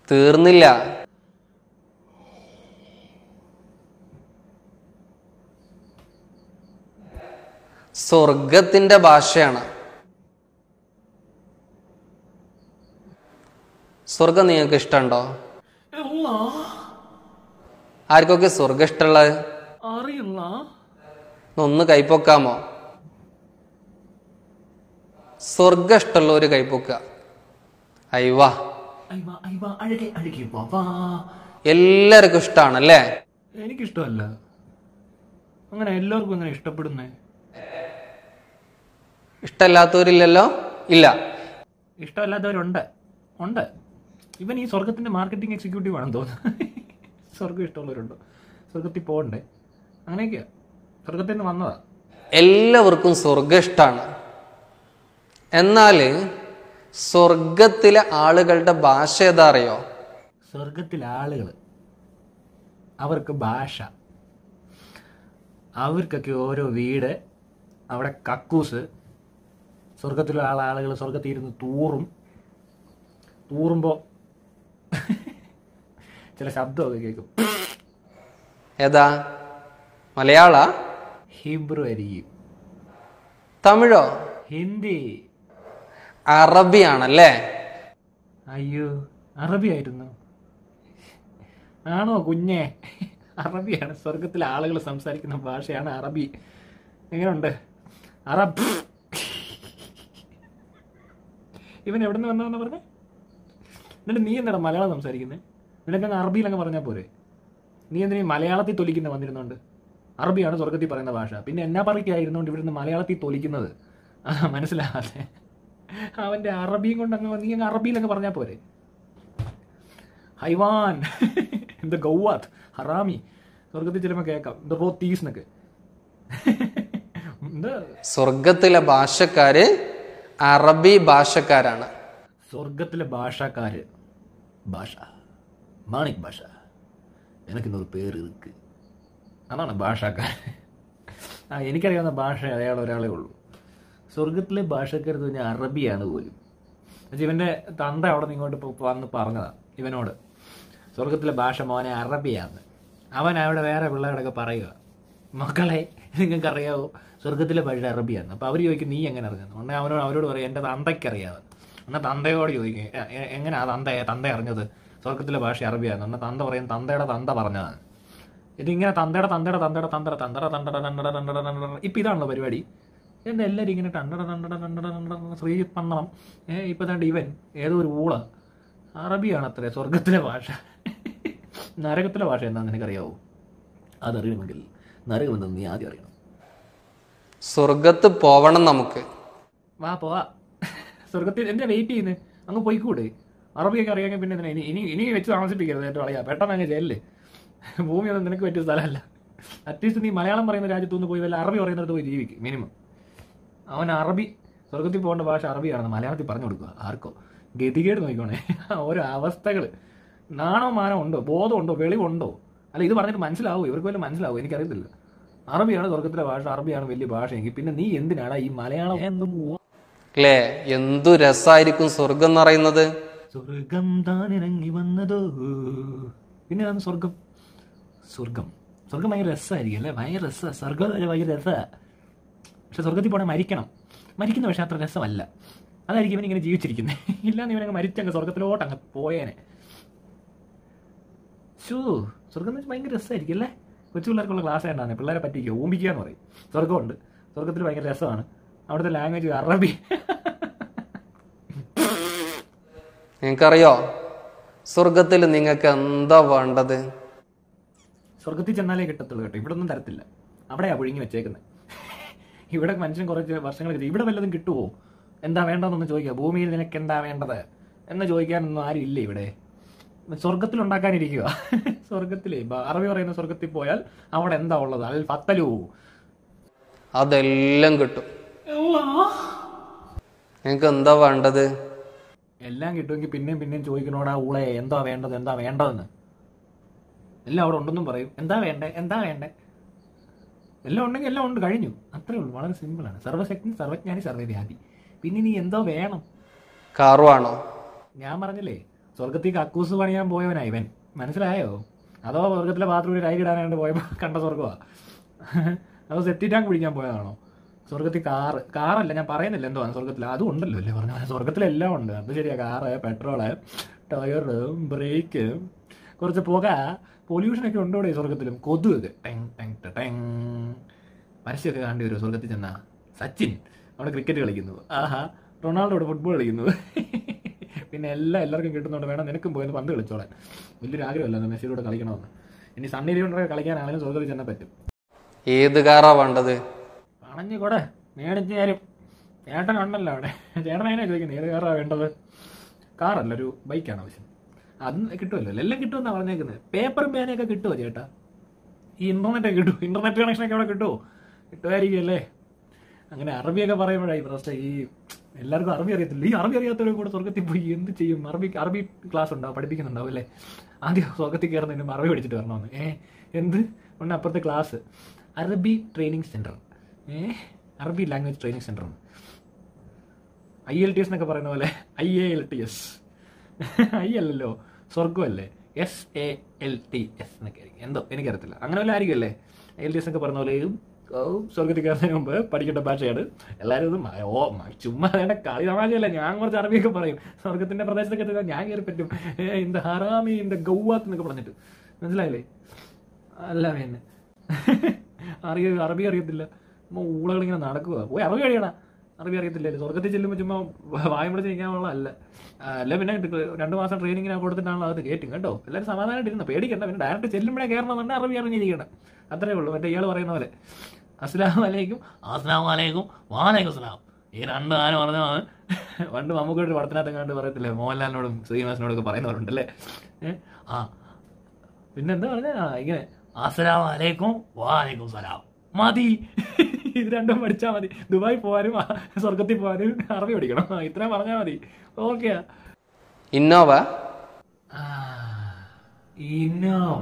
തീർന്നില്ല സ്വർഗത്തിന്റെ ഭാഷയാണ് സ്വർഗം നിങ്ങൾക്ക് ഇഷ്ടമുണ്ടോ ആർക്കൊക്കെ സ്വർഗം ഇഷ്ടമുള്ളത് അറിയില്ല ഒന്ന് കൈപ്പൊക്കാമോ സ്വർഗം ഇഷ്ടമുള്ള ഒരു കൈപ്പൊക്ക അയ്വാ അയ്യ അയ്യ അഴകെ അഴകെ വാ എല്ലാവർക്കും ഇഷ്ടമാണല്ലേ എനിക്കിഷ്ടമല്ല അങ്ങനെ എല്ലാവർക്കും അങ്ങനെ ഇഷ്ടപ്പെടുന്നേ ഇഷ്ടമല്ലാത്തവരില്ലല്ലോ ഇല്ല ഇഷ്ടമല്ലാത്തവരുണ്ട് ഉണ്ട് ഇവൻ ഈ സ്വർഗത്തിന്റെ മാർക്കറ്റിംഗ് എക്സിക്യൂട്ടീവ് ആണെന്ന് തോന്നുന്നു സ്വർഗം ഇഷ്ടമുള്ളവരുണ്ടോ സ്വർഗത്തിൽ പോകണ്ടേ അങ്ങനെയൊക്കെയാ സ്വർഗത്തിൽ നിന്ന് വന്നതാ എല്ലാവർക്കും സ്വർഗം ഇഷ്ടമാണ് എന്നാൽ സ്വർഗത്തിലെ ആളുകളുടെ ഭാഷ ഏതാ അറിയോ സ്വർഗത്തിലെ ആളുകൾ അവർക്ക് ഭാഷ അവർക്കൊക്കെ ഓരോ വീട് അവിടെ കക്കൂസ് സ്വർഗത്തിലെ ആള ആളുകൾ സ്വർഗത്തിൽ ഇരുന്ന് തൂറും തൂറുമ്പോൾ ചില ശബ്ദമൊക്കെ കേൾക്കും ഏതാ മലയാള ഹിബ്രു ആയിരിക്കും തമിഴോ ഹിന്ദി അറബിയാണല്ലേ അയ്യോ അറബി ആയിരുന്നു ആണോ കുഞ്ഞെ അറബിയാണ് സ്വർഗത്തിലെ ആളുകൾ സംസാരിക്കുന്ന ഭാഷയാണ് അറബി എങ്ങനെയുണ്ട് അറബ് ഇവൻ എവിടെ നിന്ന് വന്നതെന്ന് പറഞ്ഞേ എന്നിട്ട് നീ എന്താടാ മലയാളം സംസാരിക്കുന്നത് നിനക്കങ്ങ് അറബിയിലങ്ങ് പറഞ്ഞാൽ പോരെ നീ എന്തിനീ മലയാളത്തിൽ തൊലിക്കുന്ന വന്നിരുന്നോണ്ട് അറബിയാണ് സ്വർഗത്തിൽ പറയുന്ന ഭാഷ പിന്നെ എന്നാ പറയ്ക്കായിരുന്നോണ്ട് ഇവിടുന്ന് മലയാളത്തിൽ തൊലിക്കുന്നത് ആ മനസ്സിലാവാതെ അവന്റെ അറബിയും കൊണ്ട് അങ്ങ് നീ അങ്ങ് അറബിയിലങ്ങ് പറഞ്ഞാൽ പോരെ ഹൈവാൻ എന്ത് ഗൗവാത്ത് ഹറാമി സ്വർഗത്തിൽ ചിലപ്പോൾ കേൾക്കാം എന്ത് റോത്തീസ് എന്നൊക്കെ എന്താ സ്വർഗത്തിലെ ഭാഷക്കാര് അറബി ഭാഷക്കാരാണ് സ്വർഗത്തിലെ ഭാഷക്കാര് ഭാഷ മാണിക് ഭാഷ എനിക്കിന്നൊരു പേര് ഇருக்கு അതാണ് ഭാഷക്കാർ ആ എനിക്കറിയാവുന്ന ഭാഷ അയാൾ ഒരാളേ ഉള്ളൂ സ്വർഗത്തിലെ ഭാഷക്കാരെന്ന് പറഞ്ഞാൽ അറബിയാണ് പോലും എന്നുവെച്ചാൽ ഇവന്റെ തന്ത അവിടെ നിന്ന് ഇങ്ങോട്ട് ഇപ്പൊ വന്ന് പറഞ്ഞതാ ഇവനോട് സ്വർഗത്തിലെ ഭാഷ മോനെ അറബിയാണ് അവൻ അവിടെ വേറെ പിള്ളേരോടൊക്കെ പറയുക മക്കളെ നിങ്ങൾക്ക് അറിയാവോ സ്വർഗത്തിലെ ഭാഷ അറബിയാണ് അപ്പൊ അവർ ചോദിക്കും നീ എങ്ങനെ അറിഞ്ഞു ഉടനെ അവനോട് അവരോട് പറയും എൻ്റെ തന്തയ്ക്ക് അറിയാതെ എന്നാൽ തന്തയോട് ചോദിക്കും "എ- എ- എങ്ങനെയാ തന്ത തന്ത അറിഞ്ഞത് സ്വർഗത്തിലെ ഭാഷ അറബിയാണ് എന്നാൽ തന്ത പറയും തന്തയുടെ തന്ത പറഞ്ഞതാണ് ഇതിങ്ങനെ തന്തയുടെ തന്തയുടെ തന്തയുടെ തന്തയുടെ തന്തട തണ്ടട തണ്ടട തണ്ടട തണ്ടട ഇപ്പം ഇതാണല്ലോ പരിപാടി എന്താ എല്ലാവരും ഇങ്ങനെ ടണ്ടട തണ്ടട തണ്ടട തണ്ടട ശ്രീ പണ്ണണം ഏ ഇപ്പം ദാണ്ട് ഇവൻ ഏതോ ഒരു ഊള അറബിയാണ് അത്രേ സ്വർഗത്തിലെ ഭാഷ നരകത്തിലെ ഭാഷ എന്താണെന്ന് നിനക്കറിയാവോ അതറിയണമെങ്കിൽ നരകം എന്തെന്ന് നീ ആദ്യം അറിയണം സ്വർഗത്ത് പോവണം നമുക്ക് വാ പോവാ സ്വർഗത്തിൽ എന്തിനാ വെയിറ്റ് ചെയ്യുന്നത് അങ്ങ് പോയിക്കൂടെ അറബിയൊക്കെ അറിയാമെങ്കിൽ പിന്നെ എന്തിനാ ഇനി ഇനി ഇനി വെച്ച് താമസിപ്പിക്കരുത് ഏറ്റവും അറിയാം പെട്ടെന്ന് അങ്ങ് ചെല്ല് ഭൂമിയൊന്നും നിനക്ക് പറ്റിയ സ്ഥലമല്ല അറ്റ്ലീസ്റ്റ് നീ മലയാളം പറയുന്ന രാജ്യത്തു നിന്ന് പോയി വല്ല അറബി പറയുന്നിടത്ത് പോയി ജീവിക്കും മിനിമം അവൻ അറബി സ്വർഗത്തിൽ പോകേണ്ട ഭാഷ അറബിയാണെന്ന് മലയാളത്തിൽ പറഞ്ഞു കൊടുക്കുക ആർക്കോ ഗതികേട് നോക്കിക്കോണേ ഓരോ അവസ്ഥകൾ നാണോ മാനോ ഉണ്ടോ ബോധമുണ്ടോ വെളിവുണ്ടോ അല്ല ഇത് പറഞ്ഞിട്ട് മനസ്സിലാവോ ഇവർക്ക് വല്ല മനസ്സിലാവോ എനിക്കറിയത്തില്ല അറബിയാണ് സ്വർഗത്തിലെ ഭാഷ അറബിയാണ് വലിയ ഭാഷയെങ്കിൽ പിന്നെ നീ എന്തിനാണ് ഈ മലയാളം എന്തും അല്ലേ എന്തു രസായിരിക്കും സ്വർഗം എന്ന് പറയുന്നത് സ്വർഗം താൻ ഇറങ്ങി വന്നതോ പിന്നെ അതാണ് സ്വർഗം സ്വർഗം സ്വർഗം ഭയങ്കര രസമായിരിക്കും അല്ലേ ഭയങ്കര രസ സ്വർഗം ഒരു ഭയങ്കര രസ പക്ഷെ സ്വർഗത്തിൽ പോകണേ മരിക്കണം മരിക്കുന്ന പക്ഷെ അത്ര രസമല്ല അതായിരിക്കും ഇവൻ ഇങ്ങനെ ജീവിച്ചിരിക്കുന്നത് ഇല്ലാന്ന് ഇവനങ്ങ് മരിച്ചങ്ങ് സ്വർഗത്തിലോട്ട് അങ്ങ് പോയേനെ ഷൂ സ്വർഗം എന്ന് വെച്ചാൽ ഭയങ്കര രസമായിരിക്കും അല്ലേ കൊച്ചു പിള്ളേർക്കുള്ള ക്ലാസ് ഉണ്ടാകുന്നത് പിള്ളേരെ പറ്റിക്കുക ഊമ്പിക്കുക എന്ന് പറയും സ്വർഗമുണ്ട് സ്വർഗത്തിൽ ഭയങ്കര രസമാണ് അവിടുത്തെ ലാംഗ്വേജ് അറബി നിങ്ങൾക്കറിയോ സ്വർഗത്തിൽ നിങ്ങൾക്ക് എന്താ വേണ്ടത് സ്വർഗത്തിൽ ചെന്നാലേ കിട്ടത്തുള്ളൂ കേട്ടോ ഇവിടെ ഒന്നും തരത്തില്ല അവിടെയാ പുഴുങ്ങി വെച്ചേക്കുന്നത് ഇവിടെ മനുഷ്യൻ കുറച്ച് വർഷങ്ങൾ ഇവിടെ വല്ലതും കിട്ടുമോ എന്താ വേണ്ടതെന്നൊന്ന് ചോദിക്കുക ഭൂമിയിൽ നിനക്ക് എന്താ വേണ്ടത് എന്ന് ചോദിക്കാനൊന്നും ആരും ഇല്ല ഇവിടെ സ്വർഗത്തിൽ ഉണ്ടാക്കാനിരിക്കുക സ്വർഗത്തിലേ ബ- അറബി പറയുന്ന സ്വർഗത്തിൽ പോയാൽ അവിടെ എന്താ ഉള്ളത് അൽ ഫത്തലു അതെല്ലാം കിട്ടും നിങ്ങൾക്ക് എന്താ വേണ്ടത് എല്ലാം കിട്ടുമെങ്കിൽ പിന്നെയും പിന്നെയും ചോദിക്കണോടാ ഊളെ എന്താ വേണ്ടത് എന്താ വേണ്ടതെന്ന് എല്ലാം അവിടെ ഉണ്ടെന്നും പറയും എന്താ വേണ്ടേ എന്താ വേണ്ടേ എല്ലാം ഉണ്ടെങ്കിൽ എല്ലാം ഉണ്ട് കഴിഞ്ഞു അത്രേ ഉള്ളൂ വളരെ സിമ്പിളാണ് സർവശക്തി സർവജ്ഞാനി സർവ്വവ്യാപി പിന്നെ നീ എന്തോ വേണം കാറുവാണോ ഞാൻ പറഞ്ഞില്ലേ സ്വർഗത്തിൽ കക്കൂസ് പണിയാൻ പോയവനാ ഇവൻ മനസ്സിലായോ അതോ സ്വർഗത്തിലെ ബാത്റൂമിൽ ലൈറ്റ് ഇടാനായിട്ട് പോയപ്പോൾ കണ്ട സ്വർഗമാ അതോ സെപ്റ്റി ടാങ്ക് പിടിക്കാൻ പോയതാണോ സ്വർഗത്തിൽ കാറ് കാറല്ല ഞാൻ പറയുന്നില്ല എന്തോ സ്വർഗത്തിൽ അതും ഉണ്ടല്ലോ അല്ലേ പറഞ്ഞ സ്വർഗത്തിലെല്ലാം ഉണ്ട് അത് ശരിയാ കാറ് പെട്രോള് ടയറ് ബ്രേക്ക് കുറച്ച് പുക പൊല്യൂഷനൊക്കെ ഉണ്ടോ ഇവിടെ ഈ സ്വർഗത്തിലും കൊതുക് ടെങ് ടെങ് ടെ ടെങ് പരസ്യമൊക്കെ കാണേണ്ടി വരുമോ സ്വർഗത്തിൽ ചെന്നാ സച്ചിൻ അവിടെ ക്രിക്കറ്റ് കളിക്കുന്നു ആഹാ റൊണാൾഡോ അവിടെ ഫുട്ബോൾ കളിക്കുന്നു പിന്നെ എല്ലാം എല്ലാവർക്കും കിട്ടുന്നുണ്ട് വേണം നിനക്കും പോയത് പന്ത് കളിച്ചോളാൻ വലിയൊരു ആഗ്രഹമല്ല മെസ്സിയുടെ കൂടെ കളിക്കണമെന്ന് ഇനി സണ്ണി ലിയോണ്ടൊക്കെ കളിക്കാനാണെങ്കിലും സ്വർഗത്തിൽ ചെന്നാൽ പറ്റും ഏത് കാറാ വേണ്ടത് പണഞ്ഞു കൂടെ മേടിച്ച് തരും ചേട്ടൻ ഉണ്ടല്ലോ അവിടെ ചേട്ടൻ അതിനാ ചോദിക്കുന്നത് ഏത് കാറാണ് വേണ്ടത് കാറല്ല ഒരു ബൈക്കാണ് ആവശ്യം അതും കിട്ടുമല്ലോ എല്ലാം കിട്ടുമെന്നാണ് പറഞ്ഞേക്കുന്നത് പേപ്പറും പേനയൊക്കെ കിട്ടുമോ ചേട്ടാ ഈ ഇന്റർനെറ്റ് ഒക്കെ കിട്ടുമോ ഇന്റർനെറ്റ് കണക്ഷനൊക്കെ അവിടെ കിട്ടുമോ കിട്ടുമായിരിക്കും അല്ലേ അങ്ങനെ അറബിയൊക്കെ പറയുമ്പോഴായി പ്രശ്നം ഈ എല്ലാവർക്കും അറബി അറിയത്തില്ല ഈ അറബി അറിയാത്തവരും കൂടെ സ്വർഗത്തിൽ പോയി എന്ത് ചെയ്യും അറബി അറബി ക്ലാസ് ഉണ്ടാവും പഠിപ്പിക്കുന്നുണ്ടാവും അല്ലേ ആദ്യം സ്വർഗത്തിൽ കയറുന്നതിന് അറബി പഠിച്ചിട്ട് വരണമെന്ന് ഏ എന്ത് ഉണ്ട് അപ്പുറത്തെ ക്ലാസ് അറബി ട്രെയിനിങ് സെന്റർ ഏ അറബി language training centre I L T S എന്നൊക്കെ പറയുന്ന പോലെ I A L T S I അല്ലല്ലോ സ്വർഗമല്ലേ S A L T S എന്നൊക്കെ ആയിരിക്കും എന്തോ എനിക്കറിയത്തില്ല അങ്ങനെ വല്ല ആയിരിക്കും അല്ലേ ഐ എൽ ടി എസ് എന്നൊക്കെ പറഞ്ഞ പോലെ ഇത് ഓ, സ്വർഗത്തിൽ കയറുന്നതിന് മുമ്പ് പഠിക്കേണ്ട ഭാഷയാണ് എല്ലാവരും ഇത് മ- ഓ മ- ചുമ്മാ വേണ്ട കളി തമാശയല്ല ഞാൻ കുറച്ച് അറബിയൊക്കെ പറയും സ്വർഗത്തിന്റെ പ്രദേശത്തൊക്കെ എത്തിയാൽ ഞാൻ കയറി പറ്റും ഏ, ഇന്ത ഹറാമി ഇന്ത ഗൗവാത്ത് എന്നൊക്കെ പറഞ്ഞിട്ട് മനസ്സിലായില്ലേ അല്ല പിന്നെ അറിയ അറബി അറിയത്തില്ല ചുമ്മാ ഊളകൾ ഇങ്ങനെ നടക്കുക പോയി അറബി കഴിയണ അറബി അറിയത്തില്ലേ സ്വർഗത്തിൽ ചെല്ലുമ്പോൾ ചുമ്മാ വായം പിടിച്ച് നിൽക്കാനുള്ള അല്ല ആ, അല്ല പിന്നെ ഇത് രണ്ട് മാസം ട്രെയിനിങ്ങിനെ കൊടുത്തിട്ടാണല്ലോ അത് കയറ്റും കേട്ടോ എല്ലാവരും സമാധാനമായിട്ട് ഇരുന്ന് പേടിക്കണ്ട പിന്നെ ഡയറക്റ്റ് ചെല്ലുമ്പോഴേ കയറണമെന്നുണ്ട് അറബി അറിഞ്ഞിരിക്കണം അത്രേ ഉള്ളൂ മറ്റേ ഇയാൾ പറയുന്ന പോലെ അസ്ലാം വലൈക്കും അസ്ലാം വലൈക്കും വാലൈക്കും അസ്ലാം ഈ രണ്ട് ആന പറഞ്ഞതാണ് പണ്ട് മമ്മൂക്കയുടെ ഒരു പടത്തിനകത്ത് കണ്ട് പറയത്തില്ലേ മോഹൻലാലിനോടും ശ്രീനിവാസനോടൊക്കെ പറയുന്നവരുണ്ടല്ലേ ഏ ആ പിന്നെ എന്താ പറഞ്ഞ ഇങ്ങനെ അസ്സലാം വലൈക്കും വാലൈക്കും സലാം മതി ഇത് രണ്ടും പഠിച്ചാൽ മതി ദുബായ് പോകാനും ആ, സ്വർഗത്തിൽ പോകാനും അറബി പഠിക്കണം ആ, ഇത്രയും പറഞ്ഞാൽ മതി ഓക്കെ ഇന്നോവ ഇന്നോവ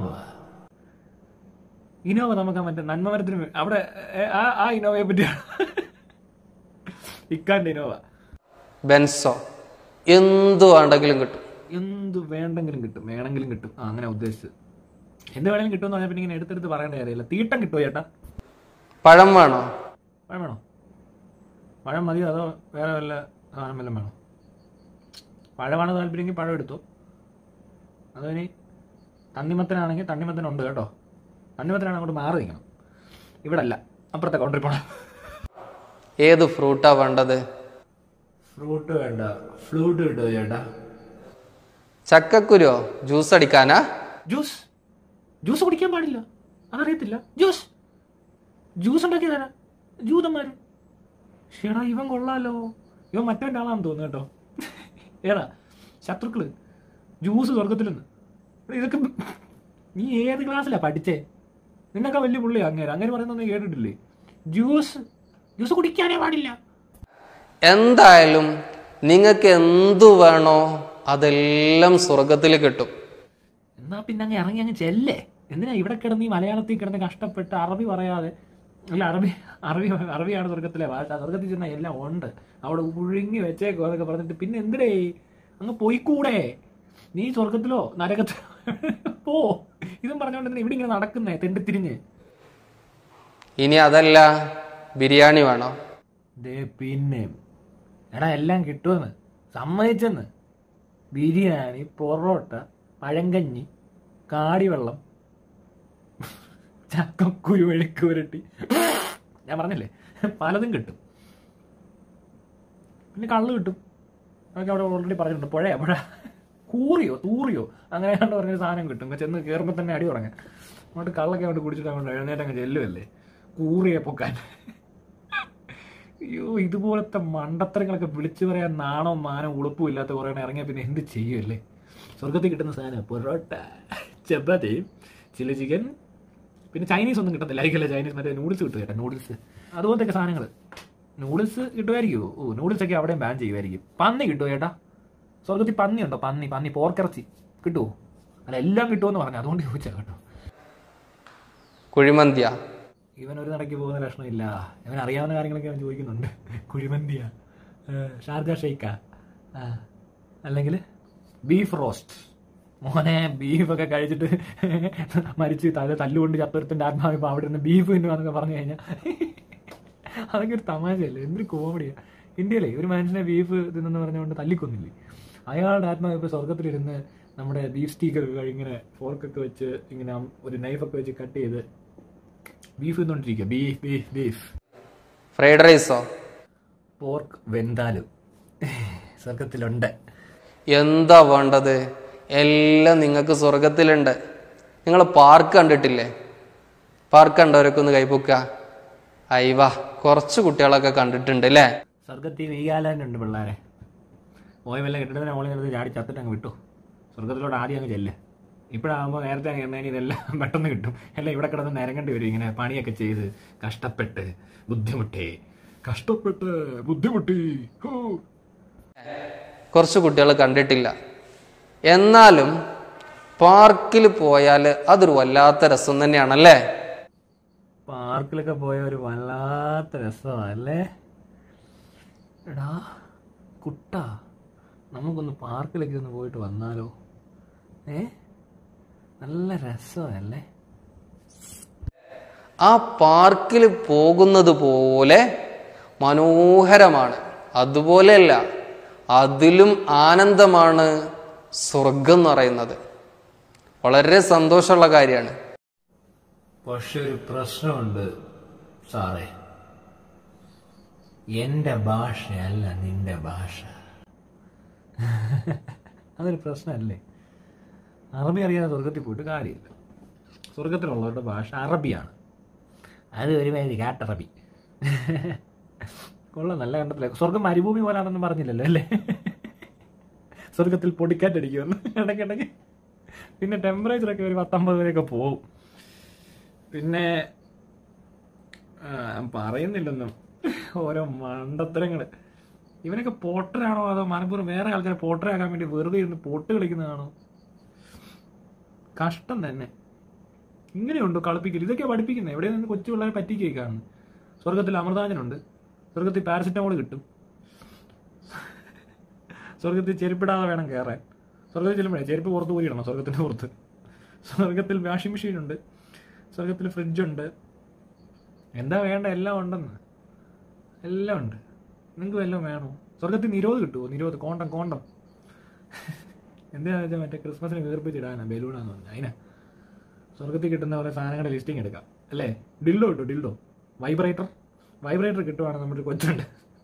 ഇന്നോവ നമുക്ക് മറ്റേ നന്മമരത്തിന് വേ- അവിടെ ഏ, ആ ആ ഇന്നോവയെ പറ്റിയാണ് ഇക്കാന്റെ ഇന്നോവ ബെൻസോ എന്തു വേണ്ടെങ്കിലും കിട്ടും എന്ത് വേണ്ടെങ്കിലും കിട്ടും വേണമെങ്കിലും കിട്ടും ആ അങ്ങനെ ഉദ്ദേശിച്ചത് എന്ത് വേണമെങ്കിലും കിട്ടുമെന്ന് പറഞ്ഞാൽ പിന്നെ ഇങ്ങനെ എടുത്തെടുത്ത് പറയേണ്ട കാര്യമില്ല തീട്ടം കിട്ടുമോ ചേട്ടാ പഴം വേണോ പഴം വേണോ പഴം മതിയോ അതോ വേറെ വല്ല സാധനം വല്ലതും വേണോ പഴമാണ് താല്പര്യമെങ്കിൽ പഴം എടുത്തു അതോ ഇനി തണ്ണിമത്തനാണെങ്കിൽ തണ്ണിമത്തൻ ഉണ്ട് കേട്ടോ തണ്ണിമത്തനാണ് അങ്ങോട്ട് മാറി നിൽക്കണം ഇവിടെ അല്ല അപ്പുറത്തെ കൗണ്ടറിൽ പോകണം ഏത് ഫ്രൂട്ടാ വേണ്ടത് ഫ്രൂട്ട് വേണ്ട ഫ്ലൂട്ട് കിട്ടുമോ ചേട്ടാ ചക്കക്കുരുവോ ജ്യൂസ് അടിക്കാനാ ജ്യൂസ് ജ്യൂസ് കുടിക്കാൻ പാടില്ല അതറിയത്തില്ല ജ്യൂസ് ജ്യൂസ് ഉണ്ടാക്കിയതാരാ ജൂതന്മാര് ഷേടാ ഇവൻ കൊള്ളാലോ ഇവൻ മറ്റവൻ്റെ ആളാന്ന് തോന്നുന്നു കേട്ടോ ഏടാ ശത്രുക്കള് ജ്യൂസ് സ്വർഗത്തിൽ നിന്ന് എടാ, ഇതൊക്കെ നീ ഏത് ക്ലാസ്സിലാ പഠിച്ചേ നിന്നൊക്കെ വലിയ പുള്ളിയാ അങ്ങേര് അങ്ങനെ പറയുന്നത് നീ കേട്ടിട്ടില്ലേ ജ്യൂസ് ജ്യൂസ് കുടിക്കാനേ പാടില്ല എന്തായാലും നിങ്ങൾക്ക് എന്തു വേണോ അതെല്ലാം സ്വർഗത്തിൽ കിട്ടും എന്നാ പിന്നെ അങ്ങ് ഇറങ്ങി അങ്ങ് ചെല്ലേ എന്തിനാ ഇവിടെ കിടന്ന് ഈ മലയാളത്തിൽ കിടന്ന് കഷ്ടപ്പെട്ട് അറബി പറയാതെ അല്ല അറബി അറബി അറബിയാണ് സ്വർഗത്തിലെ ഭാഷ സ്വർഗത്തിൽ ചെന്നാൽ എല്ലാം ഉണ്ട് അവിടെ ഉഴുങ്ങി വെച്ചേക്കോ എന്നൊക്കെ പറഞ്ഞിട്ട് പിന്നെ എന്തിനേ അങ്ങ് പോയിക്കൂടെ നീ സ്വർഗത്തിലോ നരകത്തിലോ പോ ഇതും പറഞ്ഞുകൊണ്ട് എന്തിനാ ഇവിടെ ഇങ്ങനെ നടക്കുന്നേ തെണ്ടിത്തിരിഞ്ഞ് ഇനി അതല്ല ബിരിയാണി വേണോ ദേ പിന്നെ എടാ എല്ലാം കിട്ടുമെന്ന് സമ്മതിച്ചെന്ന് ബിരിയാണി പൊറോട്ട പഴങ്കഞ്ഞി കാടിവെള്ളം ചക്കക്കുരു വെഴുക്ക് പുരട്ടി ഞാൻ പറഞ്ഞില്ലേ പലതും കിട്ടും പിന്നെ കള്ള് കിട്ടും അതൊക്കെ അവിടെ ഓൾറെഡി പറഞ്ഞിട്ടുണ്ട് പുഴയാ പുഴ കൂറിയോ തൂറിയോ അങ്ങനെ കണ്ട് പറഞ്ഞൊരു സാധനം കിട്ടും ഇങ്ങ് ചെന്ന് കയറുമ്പോൾ തന്നെ അടി തുടങ്ങാൻ അങ്ങോട്ട് കള്ളൊക്കെ അങ്ങോട്ട് കുടിച്ചിട്ട് അങ്ങോട്ട് എഴുന്നേറ്റ് അങ്ങ് ചെല്ലുമല്ലേ കൂറിയെ പൊക്കാൻ അയ്യോ ഇതുപോലത്തെ മണ്ടത്തരങ്ങളൊക്കെ വിളിച്ചു പറയാൻ നാണോ മാനോ ഉളുപ്പും ഇല്ലാത്ത കുറേ ഇറങ്ങിയാൽ പിന്നെ എന്ത് ചെയ്യുമല്ലേ സ്വർഗത്തിൽ കിട്ടുന്ന സാധനം പൊറോട്ട ചപ്പാത്തി ചില്ലി ചിക്കൻ പിന്നെ ചൈനീസ് ഒന്നും കിട്ടത്തില്ല ആയിരിക്കില്ല ചൈനീസ് മറ്റേ നൂഡിൽസ് കിട്ടും ചേട്ടാ നൂഡിൽസ് അതുപോലത്തെ സാധനങ്ങൾ നൂഡിൽസ് കിട്ടുമായിരിക്കുമോ ഓ നൂഡിൽസ് ഒക്കെ അവിടെയും ബാൻ ചെയ്യുമായിരിക്കും പന്നി കിട്ടുമോ ചേട്ടാ സ്വർഗത്തിൽ പന്നി ഉണ്ടോ പന്നി പന്നി പോർക്കിറച്ചി കിട്ടുമോ അല്ല എല്ലാം കിട്ടുമെന്ന് പറഞ്ഞു അതുകൊണ്ട് ചോദിച്ചാ കേട്ടോ കുഴിമന്തിയ ഇവൻ ഒരു നടക്ക് പോകുന്ന ലക്ഷണമില്ല ഇവൻ അറിയാവുന്ന കാര്യങ്ങളൊക്കെ അവൻ ചോദിക്കുന്നുണ്ട് കുഴിമന്തിയ ഷാർജ ഷെയ്ക്ക അല്ലെങ്കിൽ ബീഫ് റോസ്റ്റ് മോനെ ബീഫൊക്കെ കഴിച്ചിട്ട് മരിച്ച് തല തല്ലുകൊണ്ട് ചത്തൊരുത്തിൻ്റെ ആത്മാവ് ഇപ്പോൾ അവിടെ നിന്ന് ബീഫ് തിന്നുവാന്നൊക്കെ പറഞ്ഞു കഴിഞ്ഞാൽ അതൊക്കെ ഒരു തമാശയല്ലേ എന്തൊരു കോമഡിയാ ഇന്ത്യയിലെ ഒരു മനുഷ്യനെ ബീഫ് തിന്നെന്ന് പറഞ്ഞുകൊണ്ട് തല്ലിക്കൊന്നില്ലേ അയാളുടെ ആത്മാവ് ഇപ്പോൾ സ്വർഗത്തിലിരുന്ന് നമ്മുടെ ബീഫ് സ്റ്റീക്കൊക്കെ ഇങ്ങനെ ഫോർക്കൊക്കെ വെച്ച് ഇങ്ങനെ ഒരു നൈഫൊക്കെ വെച്ച് കട്ട് ചെയ്ത് ബീഫ് തിന്നുകൊണ്ടിരിക്കുക ബീഫ് ബീഫ് ബീഫ് ഫ്രൈഡ് റൈസോ പോർക്ക് വെന്താലും സ്വർഗത്തിലുണ്ട് എന്താ വേണ്ടത് എല്ലാം നിങ്ങൾക്ക് സ്വർഗത്തിലുണ്ട് നിങ്ങൾ പാർക്ക് കണ്ടിട്ടില്ലേ പാർക്ക് കണ്ടവരൊക്കെ ഒന്ന് കൈപ്പൊക്ക അയ്വാ കുറച്ച് കുട്ടികളൊക്കെ കണ്ടിട്ടുണ്ട് അല്ലേ സ്വർഗത്തിൽ വീകാലുണ്ട് പിള്ളേരെ പോയി വല്ല കെട്ടിടത്തിന് മോളിൽ നിന്ന് ചാടി ചത്തിട്ട് അങ്ങ് വിട്ടു സ്വർഗത്തിലോട്ട് ആദ്യം അങ്ങ് ചെല്ല് ഇപ്പോഴാകുമ്പോൾ നേരത്തെ അങ്ങ് എണ്ണേനി ഇതെല്ലാം പെട്ടെന്ന് കിട്ടും എല്ലാം ഇവിടെ കിടന്ന് നിരങ്ങേണ്ടി വരും ഇങ്ങനെ പണിയൊക്കെ ചെയ്ത് കഷ്ടപ്പെട്ട് ബുദ്ധിമുട്ടി കഷ്ടപ്പെട്ട് ബുദ്ധിമുട്ടി ഹൂ. കുറച്ച് കുട്ടികൾ കണ്ടിട്ടില്ല എന്നാലും പാർക്കിൽ പോയാൽ അതൊരു വല്ലാത്ത രസം തന്നെയാണല്ലേ പാർക്കിലൊക്കെ പോയ ഒരു വല്ലാത്ത രസമല്ലേ എടാ കുട്ട നമുക്കൊന്ന് പാർക്കിലേക്ക് ഒന്ന് പോയിട്ട് വന്നാലോ ഏ നല്ല രസമല്ലേ ആ പാർക്കിൽ പോകുന്നത് പോലെ മനോഹരമാണ് അതുപോലെയല്ല അതിലും ആനന്ദമാണ് സ്വർഗം എന്ന് പറയുന്നത് വളരെ സന്തോഷമുള്ള കാര്യമാണ് പക്ഷെ ഒരു പ്രശ്നമുണ്ട് സാറേ എൻ്റെ ഭാഷയല്ല നിന്റെ ഭാഷ അതൊരു പ്രശ്നമല്ലേ അറബി അറിയാതെ സ്വർഗത്തിൽ പോയിട്ട് കാര്യമില്ല സ്വർഗത്തിലുള്ളവരുടെ ഭാഷ അറബിയാണ് അത് ഒരു വേദി കാട്ടറബി കൊള്ളാം നല്ല കണ്ടത്തില്ല സ്വർഗം മരുഭൂമി പോലാണെന്ന് പറഞ്ഞില്ലല്ലോ അല്ലേ സ്വർഗത്തിൽ പൊടിക്കാറ്റടിക്കുമെന്ന് ഇടയ്ക്കിടയ്ക്ക് പിന്നെ ടെമ്പറേച്ചറൊക്കെ ഒരു പത്തൊമ്പത് വരെയൊക്കെ പോവും പിന്നെ ആ, പറയുന്നില്ലെന്നും ഓരോ മണ്ടത്തരങ്ങൾ ഇവനൊക്കെ പോട്ടറാണോ അതോ മനപ്പൂർവ്വം വേറെ ആൾക്കാരെ പോട്ടറാക്കാൻ വേണ്ടി വെറുതെ ഇരുന്ന് പോട്ട് കളിക്കുന്നതാണോ കഷ്ടം തന്നെ ഇങ്ങനെയുണ്ടോ കളിപ്പിക്കൽ ഇതൊക്കെ പഠിപ്പിക്കുന്നത് എവിടെ നിന്ന് കൊച്ചു പിള്ളേരെ പറ്റിക്കേക്കാണ് സ്വർഗത്തിൽ അമൃതാജനുണ്ട് സ്വർഗത്തിൽ പാരസിറ്റമോൾ കിട്ടും സ്വർഗത്തിൽ ചെരുപ്പിടാതെ വേണം കയറാൻ സ്വർഗത്തിൽ ചെല്ലുമ്പോഴേ ചെരുപ്പ് പുറത്ത് ഊരിയിടണം സ്വർഗത്തിൻ്റെ പുറത്ത് സ്വർഗത്തിൽ വാഷിംഗ് മെഷീൻ ഉണ്ട് സ്വർഗത്തിൽ ഫ്രിഡ്ജുണ്ട് എന്താ വേണ്ട എല്ലാം ഉണ്ടെന്ന് എല്ലാം ഉണ്ട് നിങ്ങൾക്ക് വല്ലതും വേണോ സ്വർഗത്തിൽ നിരോധ് കിട്ടുമോ നിരോധ് കോണ്ടം കോണ്ടം എന്താണെന്ന് വെച്ചാൽ മറ്റേ ക്രിസ്മസിന് വീർപ്പിച്ചിടാനാ ബലൂണാന്ന് പറഞ്ഞു അതിനാ സ്വർഗത്തിൽ കിട്ടുന്ന പോലെ സാധനങ്ങളുടെ ലിസ്റ്റിംഗ് എടുക്കാം അല്ലേ ഡിൽഡോ കിട്ടും ഡിൽഡോ വൈബ്രേറ്റർ വൈബ്രേറ്റർ കിട്ടുവാണ് നമ്മുടെ കൊച്ചുണ്ട്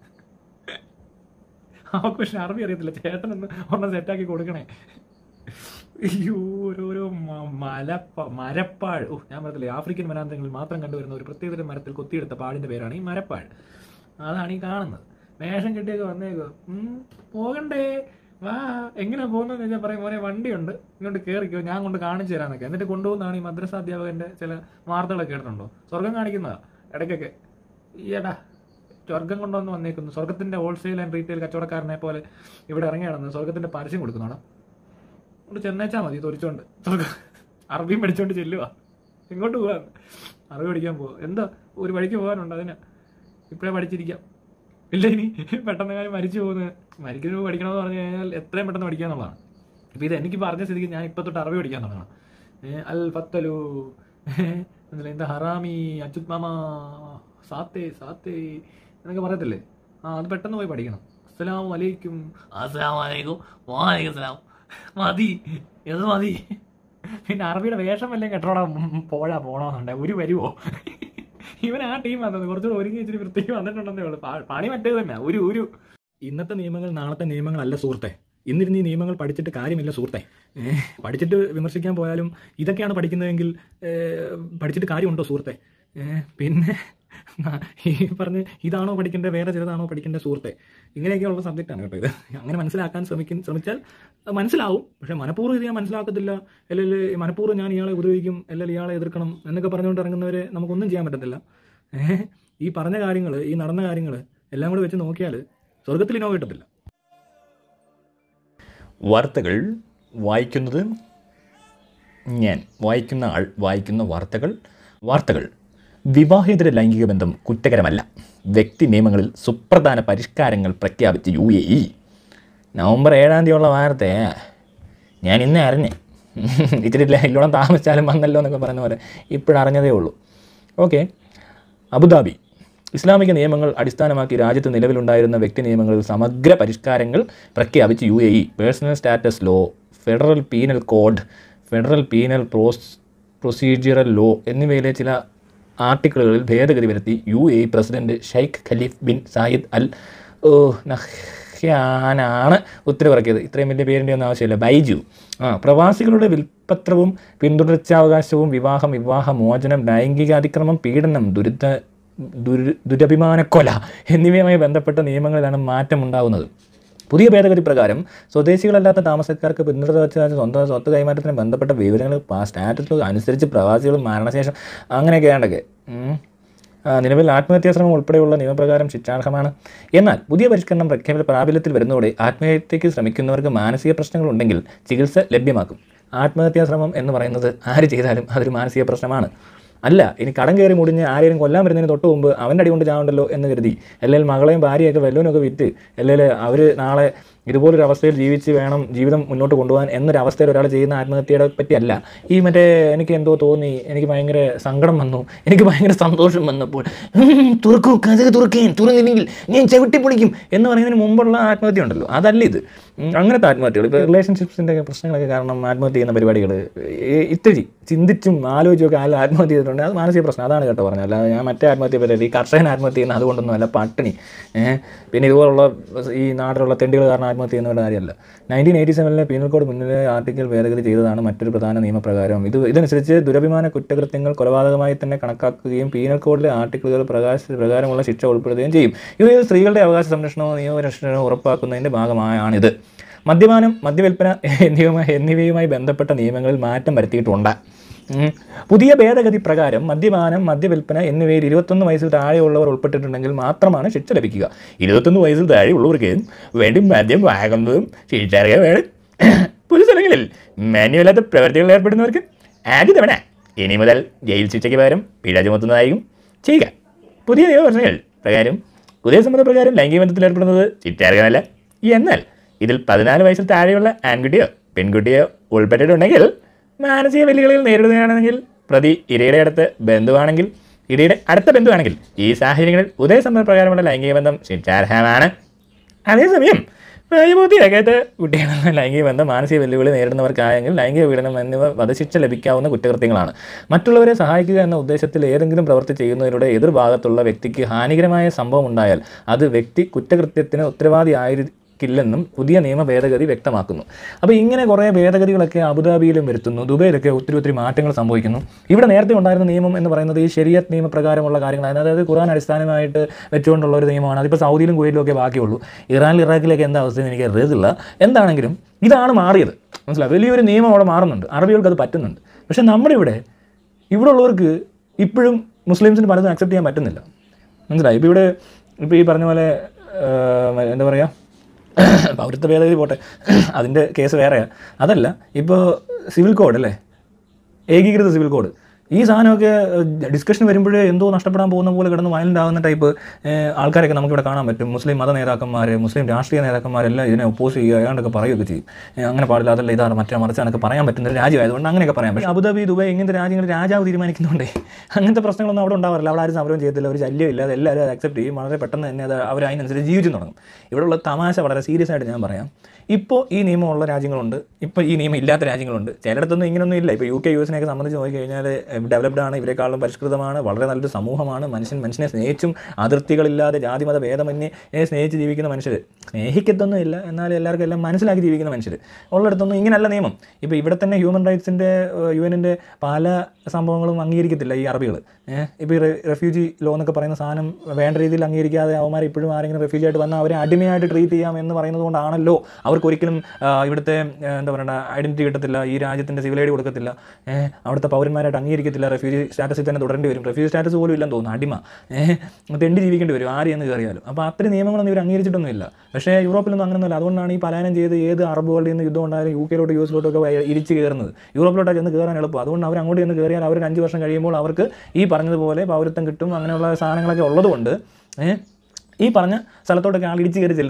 അവർക്ക് പക്ഷെ അറബി അറിയത്തില്ല ചേട്ടനൊന്ന് ഒരെണ്ണം സെറ്റാക്കി കൊടുക്കണേ അയ്യോ ഓരോരോ മ- മലപ്പ മരപ്പാഴ് ഓ ഞാൻ പറഞ്ഞില്ലേ ആഫ്രിക്കൻ വനാന്തരങ്ങളിൽ മാത്രം കണ്ടുവരുന്ന ഒരു പ്രത്യേകതരം മരത്തിൽ കൊത്തിയെടുത്ത പാടിന്റെ പേരാണ് ഈ മരപ്പാഴ് അതാണ് ഈ കാണുന്നത് വേഷം കെട്ടിയൊക്കെ വന്നേക്കോ ഉം, പോകണ്ടേ വാ എങ്ങനെ പോകുന്നതെന്ന് വെച്ചാൽ പറയും മോനെ വണ്ടിയുണ്ട് ഇങ്ങോട്ട് കയറിക്കോ ഞാൻ കൊണ്ട് കാണിച്ചു തരാന്നൊക്കെ എന്നിട്ട് കൊണ്ടുപോകുന്നതാണ് ഈ മദ്രസ അധ്യാപകന്റെ ചില വാർത്തകളൊക്കെ കേട്ടിട്ടുണ്ടോ സ്വർഗം കാണിക്കുന്നതാ ഇടയ്ക്കൊക്കെ ഈയടാ സ്വർഗം കൊണ്ടുവന്ന് വന്നേക്കുന്നു സ്വർഗത്തിന്റെ ഹോൾസെയിൽ ആൻഡ് റീറ്റെയിൽ കച്ചവടക്കാരനെ പോലെ ഇവിടെ ഇറങ്ങി നടന്ന് സ്വർഗത്തിന്റെ പരസ്യം കൊടുക്കുന്നോടാ കൊണ്ട് ചെന്നേച്ചാ മതി തൊരിച്ചോണ്ട് സ്വർഗം അറബിയും പഠിച്ചോണ്ട് ചെല്ലുക എങ്ങോട്ട് പോവാ അറബി പഠിക്കാൻ പോവാ എന്താ ഒരു വഴിക്ക് പോകാനുണ്ട് അതിന് ഇപ്പോഴേ പഠിച്ചിരിക്കാം ഇല്ല ഇനി പെട്ടെന്ന് കാര്യം മരിച്ചു പോകുന്നത് മരിക്കുന്ന മുമ്പ് പഠിക്കണമെന്ന് പറഞ്ഞു കഴിഞ്ഞാൽ എത്രയും പെട്ടെന്ന് പഠിക്കുക എന്നുള്ളതാണ് ഇപ്പൊ ഇത് എനിക്ക് പറഞ്ഞ സ്ഥിതിക്ക് ഞാൻ ഇപ്പൊ തൊട്ട് അറബി പഠിക്കാൻ തുടങ്ങണം ഏ, അൽ ഫത്തലു എന്താ എന്താ ഹറാമി അച്യുത് മാമ സാത്തേ സാത്തേ എന്നൊക്കെ പറയത്തില്ലേ ആ അത് പെട്ടെന്ന് പോയി പഠിക്കണം അസ്സലാമു അലൈക്കും അസ്സലാമു അലൈക്കും വാലൈക്കും സലാം മതി ഇത് മതി പിന്നെ അറബിയുടെ വേഷം വല്ലതും കെട്ടോടാ പോഴാ പോണോന്നുണ്ടെ ഒരു വരുവോ ഇവൻ ആ ടീം വന്നത് കുറച്ചുകൂടെ ഒരുങ്ങി ഇച്ചിരി വൃത്തിക്ക് വന്നിട്ടുണ്ടെന്നേ ഉള്ളൂ പാ- പണി മറ്റേത് തന്നെ ഒരു ഒരു ഇന്നത്തെ നിയമങ്ങൾ നാളത്തെ നിയമങ്ങളല്ല സുഹൃത്തെ ഇന്നിരുന്ന് ഈ നിയമങ്ങൾ പഠിച്ചിട്ട് കാര്യമില്ല സുഹൃത്തെ ഏഹ്, പഠിച്ചിട്ട് വിമർശിക്കാൻ പോയാലും ഇതൊക്കെയാണ് പഠിക്കുന്നതെങ്കിൽ ഏഹ്, പഠിച്ചിട്ട് കാര്യമുണ്ടോ സുഹൃത്തെ ഏഹ്, പിന്നെ ഈ പറഞ്ഞ് ഇതാണോ പഠിക്കേണ്ടത് വേറെ ചിലതാണോ പഠിക്കേണ്ടത് സുഹൃത്തെ ഇങ്ങനെയൊക്കെയുള്ള സബ്ജക്റ്റാണ് കേട്ടോ ഇത് അങ്ങനെ മനസ്സിലാക്കാൻ ശ്രമിക്കും ശ്രമിച്ചാൽ അത് മനസ്സിലാവും പക്ഷെ മനഃപൂർവ്വം ഇത് ഞാൻ മനസ്സിലാക്കത്തില്ല അല്ലെങ്കിൽ മനഃപൂർവ്വം ഞാൻ ഇയാളെ ഉപദ്രവിക്കും അല്ലെങ്കിൽ ഇയാളെ എതിർക്കണം എന്നൊക്കെ പറഞ്ഞുകൊണ്ട് ഇറങ്ങുന്നവരെ നമുക്കൊന്നും ചെയ്യാൻ പറ്റത്തില്ല ഏഹ്, ഈ പറഞ്ഞ കാര്യങ്ങൾ ഈ നടന്ന കാര്യങ്ങൾ എല്ലാം കൂടെ വെച്ച് നോക്കിയാൽ സ്വർഗത്തിൽ ഇനോ കിട്ടത്തില്ല വാർത്തകൾ വായിക്കുന്നത് ഞാൻ വായിക്കുന്ന ആൾ വായിക്കുന്ന വാർത്തകൾ വാർത്തകൾ വിവാഹേതര ലൈംഗിക ബന്ധം കുറ്റകരമല്ല വ്യക്തി നിയമങ്ങളിൽ സുപ്രധാന പരിഷ്കാരങ്ങൾ പ്രഖ്യാപിച്ച് യു എ ഇ നവംബർ ഏഴാം തീയതിയുള്ള വാർത്തയെ ഞാൻ ഇന്ന് അറിഞ്ഞേ ഇത്തിരി ഇല്ലോണം താമസിച്ചാലും വന്നല്ലോ എന്നൊക്കെ പറയുന്ന പോലെ ഇപ്പോഴറിഞ്ഞതേ ഉള്ളൂ ഓക്കെ അബുദാബി ഇസ്ലാമിക നിയമങ്ങൾ അടിസ്ഥാനമാക്കി രാജ്യത്ത് നിലവിലുണ്ടായിരുന്ന വ്യക്തി നിയമങ്ങളിൽ സമഗ്ര പരിഷ്കാരങ്ങൾ പ്രഖ്യാപിച്ച് U A E personal status law federal penal code federal penal pros procedural law എന്നിവയിലെ ചില ആർട്ടിക്കിളുകളിൽ ഭേദഗതി വരുത്തി U A E president Sheikh Khalifa bin Zayed al ഓ, നഹ്യാനാണ് ഉത്തരവിറക്കിയത് ഇത്രയും വലിയ പേരിൻ്റെ ഒന്നും ആവശ്യമില്ല ബൈജു ആ പ്രവാസികളുടെ വിൽപ്പത്രവും പിന്തുടർച്ചാവകാശവും വിവാഹം വിവാഹ മോചനം ലൈംഗിക അതിക്രമം പീഡനം ദുരിത ദുരു ദുരഭിമാനക്കൊല എന്നിവയുമായി ബന്ധപ്പെട്ട നിയമങ്ങളിലാണ് മാറ്റം ഉണ്ടാകുന്നത് പുതിയ ഭേദഗതി പ്രകാരം സ്വദേശികളല്ലാത്ത താമസക്കാർക്ക് പിന്തുടർച്ച സ്വന്തം സ്വത്ത് കൈമാറ്റത്തിന് ബന്ധപ്പെട്ട വിവരങ്ങൾ സ്റ്റാറ്റസ് അനുസരിച്ച് പ്രവാസികൾ മരണശേഷം അങ്ങനെയൊക്കെ ആണ്ടൊക്കെ ഉം. ആ, നിലവിൽ ആത്മഹത്യാശ്രമം ഉൾപ്പെടെയുള്ള നിയമപ്രകാരം ശിക്ഷാർഹമാണ് എന്നാൽ പുതിയ പരിഷ്കരണം പ്രഖ്യാപന പ്രാബല്യത്തിൽ വരുന്നതോടെ ആത്മഹത്യയ്ക്ക് ശ്രമിക്കുന്നവർക്ക് മാനസിക പ്രശ്നങ്ങളുണ്ടെങ്കിൽ ചികിത്സ ലഭ്യമാക്കും ആത്മഹത്യാശ്രമം എന്ന് പറയുന്നത് ആര് ചെയ്താലും അതൊരു മാനസിക പ്രശ്നമാണ് അല്ല ഇനി കടം കയറി മുടിഞ്ഞ് ആരെയും കൊല്ലാൻ വരുന്നതിന് തൊട്ട് മുമ്പ് അവൻ്റെ അടി കൊണ്ട് ചാവണ്ടല്ലോ എന്ന് കരുതി അല്ലെങ്കിൽ മകളെയും ഭാര്യയൊക്കെ വല്ലവനൊക്കെ വിറ്റ് അല്ലെങ്കിൽ അവർ നാളെ ഇതുപോലൊരു അവസ്ഥയിൽ ജീവിച്ച് വേണം ജീവിതം മുന്നോട്ട് കൊണ്ടുപോകാൻ എന്നൊരു അവസ്ഥയിൽ ഒരാൾ ചെയ്യുന്ന ആത്മഹത്യയുടെ പറ്റിയല്ല ഈ മറ്റേ എനിക്ക് എന്തോ തോന്നി എനിക്ക് ഭയങ്കര സങ്കടം വന്നു എനിക്ക് ഭയങ്കര സന്തോഷം വന്നപ്പോൾ "ഉം, തുറക്കൂ കഥക തുറക്കേൻ തുറന്നില്ലെങ്കിൽ ഞാൻ ചവിട്ടി പൊളിക്കും എന്ന് പറയുന്നതിന് മുമ്പുള്ള ആത്മഹത്യ ഉണ്ടല്ലോ അതല്ല ഇത് ഉം, അങ്ങനത്തെ ആത്മഹത്യകൾ ഇപ്പോൾ റിലേഷൻഷിപ്സിൻ്റെ പ്രശ്നങ്ങളൊക്കെ കാരണം ആത്മഹത്യ ചെയ്യുന്ന പരിപാടികൾ ഇത്തിരി ചിന്തിച്ചും ആലോചിച്ചും ഒക്കെ ആരും ആത്മഹത്യ ചെയ്തിട്ടുണ്ട് അത് മാനസിക പ്രശ്നം അതാണ് കേട്ടോ പറഞ്ഞത് അല്ലാതെ ഞാൻ മറ്റേ ആത്മഹത്യ പറ്റില്ല ഈ കർഷകൻ ആത്മഹത്യ ചെയ്യുന്ന അതുകൊണ്ടൊന്നും അല്ല പട്ടിണി ഏഹ് പിന്നെ ഇതുപോലുള്ള ഈ നാട്ടിലുള്ള തെണ്ടികൾ കാരണം ആത്മഹത്യ ചെയ്യുന്നവരുടെ കാര്യമല്ല നയൻറ്റീൻ എയ്റ്റി സെവനിലെ പീനൽ കോഡ് മുന്നിലെ ആർട്ടിക്കൽ ഭേദഗതി ചെയ്തതാണ് മറ്റൊരു പ്രധാന നിയമപ്രകാരം ഇത് ഇതനുസരിച്ച് ദുരഭിമാന കുറ്റകൃത്യങ്ങൾ കൊലപാതകമായി തന്നെ കണക്കാക്കുകയും പീനൽ കോഡിലെ ആർട്ടിക്കിളുകൾ പ്രകാശ പ്രകാരമുള്ള ശിക്ഷ ഉൾപ്പെടുത്തുകയും ചെയ്യും ഇവയിൽ സ്ത്രീകളുടെ അവകാശ സംരക്ഷണവും നിയമരക്ഷണവും ഉറപ്പാക്കുന്നതിൻ്റെ ഭാഗമായാണിത് മദ്യപാനം മദ്യവിൽപ്പന എന്നിവയുമായി എന്നിവയുമായി ബന്ധപ്പെട്ട നിയമങ്ങളിൽ മാറ്റം വരുത്തിയിട്ടുണ്ട് ഉം. പുതിയ ഭേദഗതി പ്രകാരം മദ്യപാനം മദ്യവിൽപ്പന എന്നിവയിൽ ഇരുപത്തൊന്ന് വയസ്സിൽ താഴെയുള്ളവർ ഉൾപ്പെട്ടിട്ടുണ്ടെങ്കിൽ മാത്രമാണ് ശിക്ഷ ലഭിക്കുക ഇരുപത്തൊന്ന് വയസ്സിൽ താഴെയുള്ളവർക്ക് വേണ്ടി മദ്യം വാങ്ങുന്നതും ശിക്ഷാർഹ വേണം പൊതുസ്ഥലങ്ങളിൽ മാന്യമല്ലാത്ത പ്രവർത്തികളിൽ ഏർപ്പെടുന്നവർക്ക് ആദ്യ തവണ ഇനി മുതൽ ജയിൽ ശിക്ഷയ്ക്ക് പകരം പിഴ ചുമത്തുന്നതായിരിക്കും ചെയ്യുക പുതിയ നിയമപ്രശ്നങ്ങൾ പ്രകാരം പുതിയ സമ്മതപ്രകാരം ലൈംഗിക ബന്ധത്തിൽ ഏർപ്പെടുന്നത് ശിക്ഷാർഹമല്ല എന്നാൽ ഇതിൽ പതിനാല് വയസ്സിൽ താഴെയുള്ള ആൺകുട്ടിയോ പെൺകുട്ടിയോ ഉൾപ്പെട്ടിട്ടുണ്ടെങ്കിൽ മാനസിക വെല്ലുവിളികൾ നേരിടുകയാണെങ്കിൽ പ്രതി ഇരയുടെ അടുത്ത് ബന്ധുവാണെങ്കിൽ ഇരയുടെ അടുത്ത ബന്ധുവാണെങ്കിൽ ഈ സാഹചര്യങ്ങളിൽ ഉദയസമ്മതപ്രകാരമുള്ള ലൈംഗിക ബന്ധം ശിക്ഷാർഹമാണ് അതേസമയം പ്രായപൂർത്തിയാകാത്ത കുട്ടികളുടെ ലൈംഗിക ബന്ധം മാനസിക വെല്ലുവിളി നേരിടുന്നവർക്കായെങ്കിൽ ലൈംഗിക പീഡനം എന്നിവ വധശിക്ഷ ലഭിക്കാവുന്ന കുറ്റകൃത്യങ്ങളാണ് മറ്റുള്ളവരെ സഹായിക്കുക എന്ന ഉദ്ദേശത്തിൽ ഏതെങ്കിലും പ്രവൃത്തി ചെയ്യുന്നതിലൂടെ എതിർഭാഗത്തുള്ള വ്യക്തിക്ക് ഹാനികരമായ സംഭവം ഉണ്ടായാൽ അത് വ്യക്തി കുറ്റകൃത്യത്തിന് ഉത്തരവാദിയായിരിക്കില്ലെന്നും പുതിയ നിയമ ഭേദഗതി വ്യക്തമാക്കുന്നു അപ്പോൾ ഇങ്ങനെ കുറേ ഭേദഗതികളൊക്കെ അബുദാബിയിലും വരുത്തുന്നു ദുബൈയിലൊക്കെ ഒത്തിരി ഒത്തിരി മാറ്റങ്ങൾ സംഭവിക്കുന്നു ഇവിടെ നേരത്തെ ഉണ്ടായിരുന്ന നിയമം എന്ന് പറയുന്നത് ഈ ശരിയത്ത് നിയമപ്രകാരമുള്ള കാര്യങ്ങളാണ് അതായത് ഖുറാൻ അടിസ്ഥാനമായിട്ട് വെച്ചുകൊണ്ടുള്ള ഒരു നിയമമാണ് അതിപ്പോൾ സൗദിയിലും കുവൈറ്റിലും ഒക്കെ ബാക്കിയുള്ളൂ ഇറാനിൽ ഇറാഖിലൊക്കെ എന്താ അവസ്ഥ എനിക്ക് അറിയത്തില്ല എന്താണെങ്കിലും ഇതാണ് മാറിയത് മനസ്സിലായി വലിയൊരു നിയമം അവിടെ മാറുന്നുണ്ട് അറബികൾക്ക് അത് പറ്റുന്നുണ്ട് പക്ഷേ നമ്മുടെ ഇവിടെ ഇവിടെ ഉള്ളവർക്ക് ഇപ്പോഴും മുസ്ലിംസിന് പലതും അക്സെപ്റ്റ് ചെയ്യാൻ പറ്റുന്നില്ല മനസ്സിലായി ഇപ്പോൾ ഇവിടെ ഇപ്പോൾ ഈ പറഞ്ഞ പോലെ ആ, എന്താ പറയുക പൗരത്വ ഭേദഗതി പോട്ടെ അതിൻ്റെ കേസ് വേറെയാണ് അതല്ല ഇപ്പോൾ സിവിൽ കോഡ് അല്ലേ ഏകീകൃത സിവിൽ കോഡ് ഈ സാധനമൊക്കെ ഡിസ്കഷൻ വരുമ്പോഴേ എന്തോ നഷ്ടപ്പെടാൻ പോകുന്ന പോലെ കിടന്ന് വയലൻ്റ് ആകുന്ന ടൈപ്പ് ഏഹ്, ആൾക്കാരൊക്കെ നമുക്കിവിടെ കാണാൻ പറ്റും മുസ്ലിം മത നേതാക്കന്മാർ മുസ്ലിം രാഷ്ട്രീയ നേതാക്കന്മാരെല്ലാം ഇതിനെ ഒപ്പോസ് ചെയ്യുക ഏതാണ്ടൊക്കെ പറയുകയൊക്കെ ചെയ്യും ഏഹ്, അങ്ങനെ പാടില്ല അതല്ല ഇതാണ് മറ്റേ മറിച്ചാണൊക്കെ പറയാൻ പറ്റുന്ന ഒരു രാജ്യമായതുകൊണ്ട് അങ്ങനെയൊക്കെ പറയാം പക്ഷേ അബുദാബി ദുബായ് ഇങ്ങനത്തെ രാജ്യങ്ങൾ രാജാവ് തീരുമാനിക്കുന്നുണ്ടേ അങ്ങനത്തെ പ്രശ്നങ്ങളൊന്നും അവിടെ ഉണ്ടാവാറില്ല അവിടെ ആരും സമരം ചെയ്യത്തില്ല ഒരു ശല്യം ഇല്ല അത് എല്ലാവരും അത് അക്സെപ്റ്റ് ചെയ്യും വളരെ പെട്ടെന്ന് തന്നെ അത് അവർ അതിനനുസരിച്ച് ജീവിച്ചു തുടങ്ങും ഇവിടെയുള്ള തമാശ വളരെ സീരിയസ് ആയിട്ട് ഞാൻ പറയാം ഇപ്പോൾ ഈ നിയമമുള്ള രാജ്യങ്ങളുണ്ട് ഇപ്പോൾ ഈ നിയമം ഇല്ലാത്ത രാജ്യങ്ങളുണ്ട് ചിലയിടത്തൊന്നും ഇങ്ങനൊന്നും ഇല്ല ഇപ്പോൾ യു കെ യു എസിനെയൊക്കെ സംബന്ധിച്ച് നോക്കിക്കഴിഞ്ഞാൽ ഡെവലപ്ഡ് ആണ് ഇവരെക്കാളും പരിഷ്കൃതമാണ് വളരെ നല്ലൊരു സമൂഹമാണ് മനുഷ്യൻ മനുഷ്യനെ സ്നേഹിച്ചും അതിർത്തികളില്ലാതെ ജാതിമത ഭേദമന്യേ സ്നേഹിച്ച് ജീവിക്കുന്ന മനുഷ്യർ സ്നേഹിക്കത്തൊന്നും ഇല്ല എന്നാൽ എല്ലാവർക്കും എല്ലാം മനസ്സിലാക്കി ജീവിക്കുന്ന മനുഷ്യർ ഉള്ളിടത്തൊന്നും ഇങ്ങനല്ല നിയമം ഇപ്പോൾ ഇവിടെ തന്നെ ഹ്യൂമൻ റൈറ്റ്സിൻ്റെ യു എനിൻ്റെ പല സംഭവങ്ങളും അംഗീകരിക്കത്തില്ല ഈ അറബികൾ ഇപ്പോൾ ഈ റെഫ്യൂജി ലോ എന്നൊക്കെ പറയുന്ന സാധനം വേണ്ട രീതിയിൽ അംഗീകരിക്കാതെ അവന്മാർ ഇപ്പോഴും ആരെങ്കിലും റെഫ്യൂജി ആയിട്ട് വന്നാൽ അവരെ അടിമയായിട്ട് ട്രീറ്റ് ചെയ്യാം എന്ന് പറയുന്നത് കൊണ്ടാണല്ലോ അവർക്ക് ഒരിക്കലും ആ, ഇവിടുത്തെ ആ, എന്താ പറയുക ഐഡൻറ്റിറ്റി കിട്ടത്തില്ല ഈ രാജ്യത്തിൻ്റെ സിവിൽ ഐ ഡി കൊടുക്കത്തില്ല ഏഹ്, അവിടുത്തെ പൗരന്മാരായിട്ട് അംഗീകരിക്കത്തില്ല റെഫ്യൂജി സ്റ്റാറ്റസിൽ തന്നെ തുടരേണ്ടി വരും റെഫ്യൂജി സ്റ്റാറ്റസ് പോലും ഇല്ലെന്ന് തോന്നുന്നു അടിമ ഏഹ്, തെണ്ടി ജീവിക്കേണ്ടി വരും ആര് എന്ന് കയറിയാലും അപ്പോൾ അത്രയും നിയമങ്ങളൊന്നും ഇവർ അംഗീകരിച്ചിട്ടൊന്നുമില്ല പക്ഷേ യൂറോപ്പിലൊന്നും അങ്ങനെയൊന്നുമില്ല അതുകൊണ്ടാണ് ഈ പലായനം ചെയ്ത് ഏത് അറബ് വേൾഡിൽ നിന്ന് യുദ്ധം ഉണ്ടായാലും യു കെയിലോട്ട് യു എസിലോട്ടൊക്കെ വയ- ഇരിച്ച് കയറുന്നത് യൂറോപ്പിലോട്ടാണ് ചെന്ന് കയറാൻ എളുപ്പം അതുകൊണ്ട് അവർ അങ്ങോട്ട് ചെന്ന് കയറിയാൽ അവർ ഒരു അഞ്ച് വർഷം കഴിയുമ്പോൾ അവർക്ക് ഈ പറഞ്ഞതുപോലെ പൗരത്വം കിട്ടും അങ്ങനെയുള്ള സാധനങ്ങളൊക്കെ ഉള്ളതുകൊണ്ട് ഏഹ്, ഈ പറഞ്ഞ സ്ഥലത്തോട്ടൊക്കെ ആൾ ഇടിച്ച് കയറി ചെല്ലുന്നത്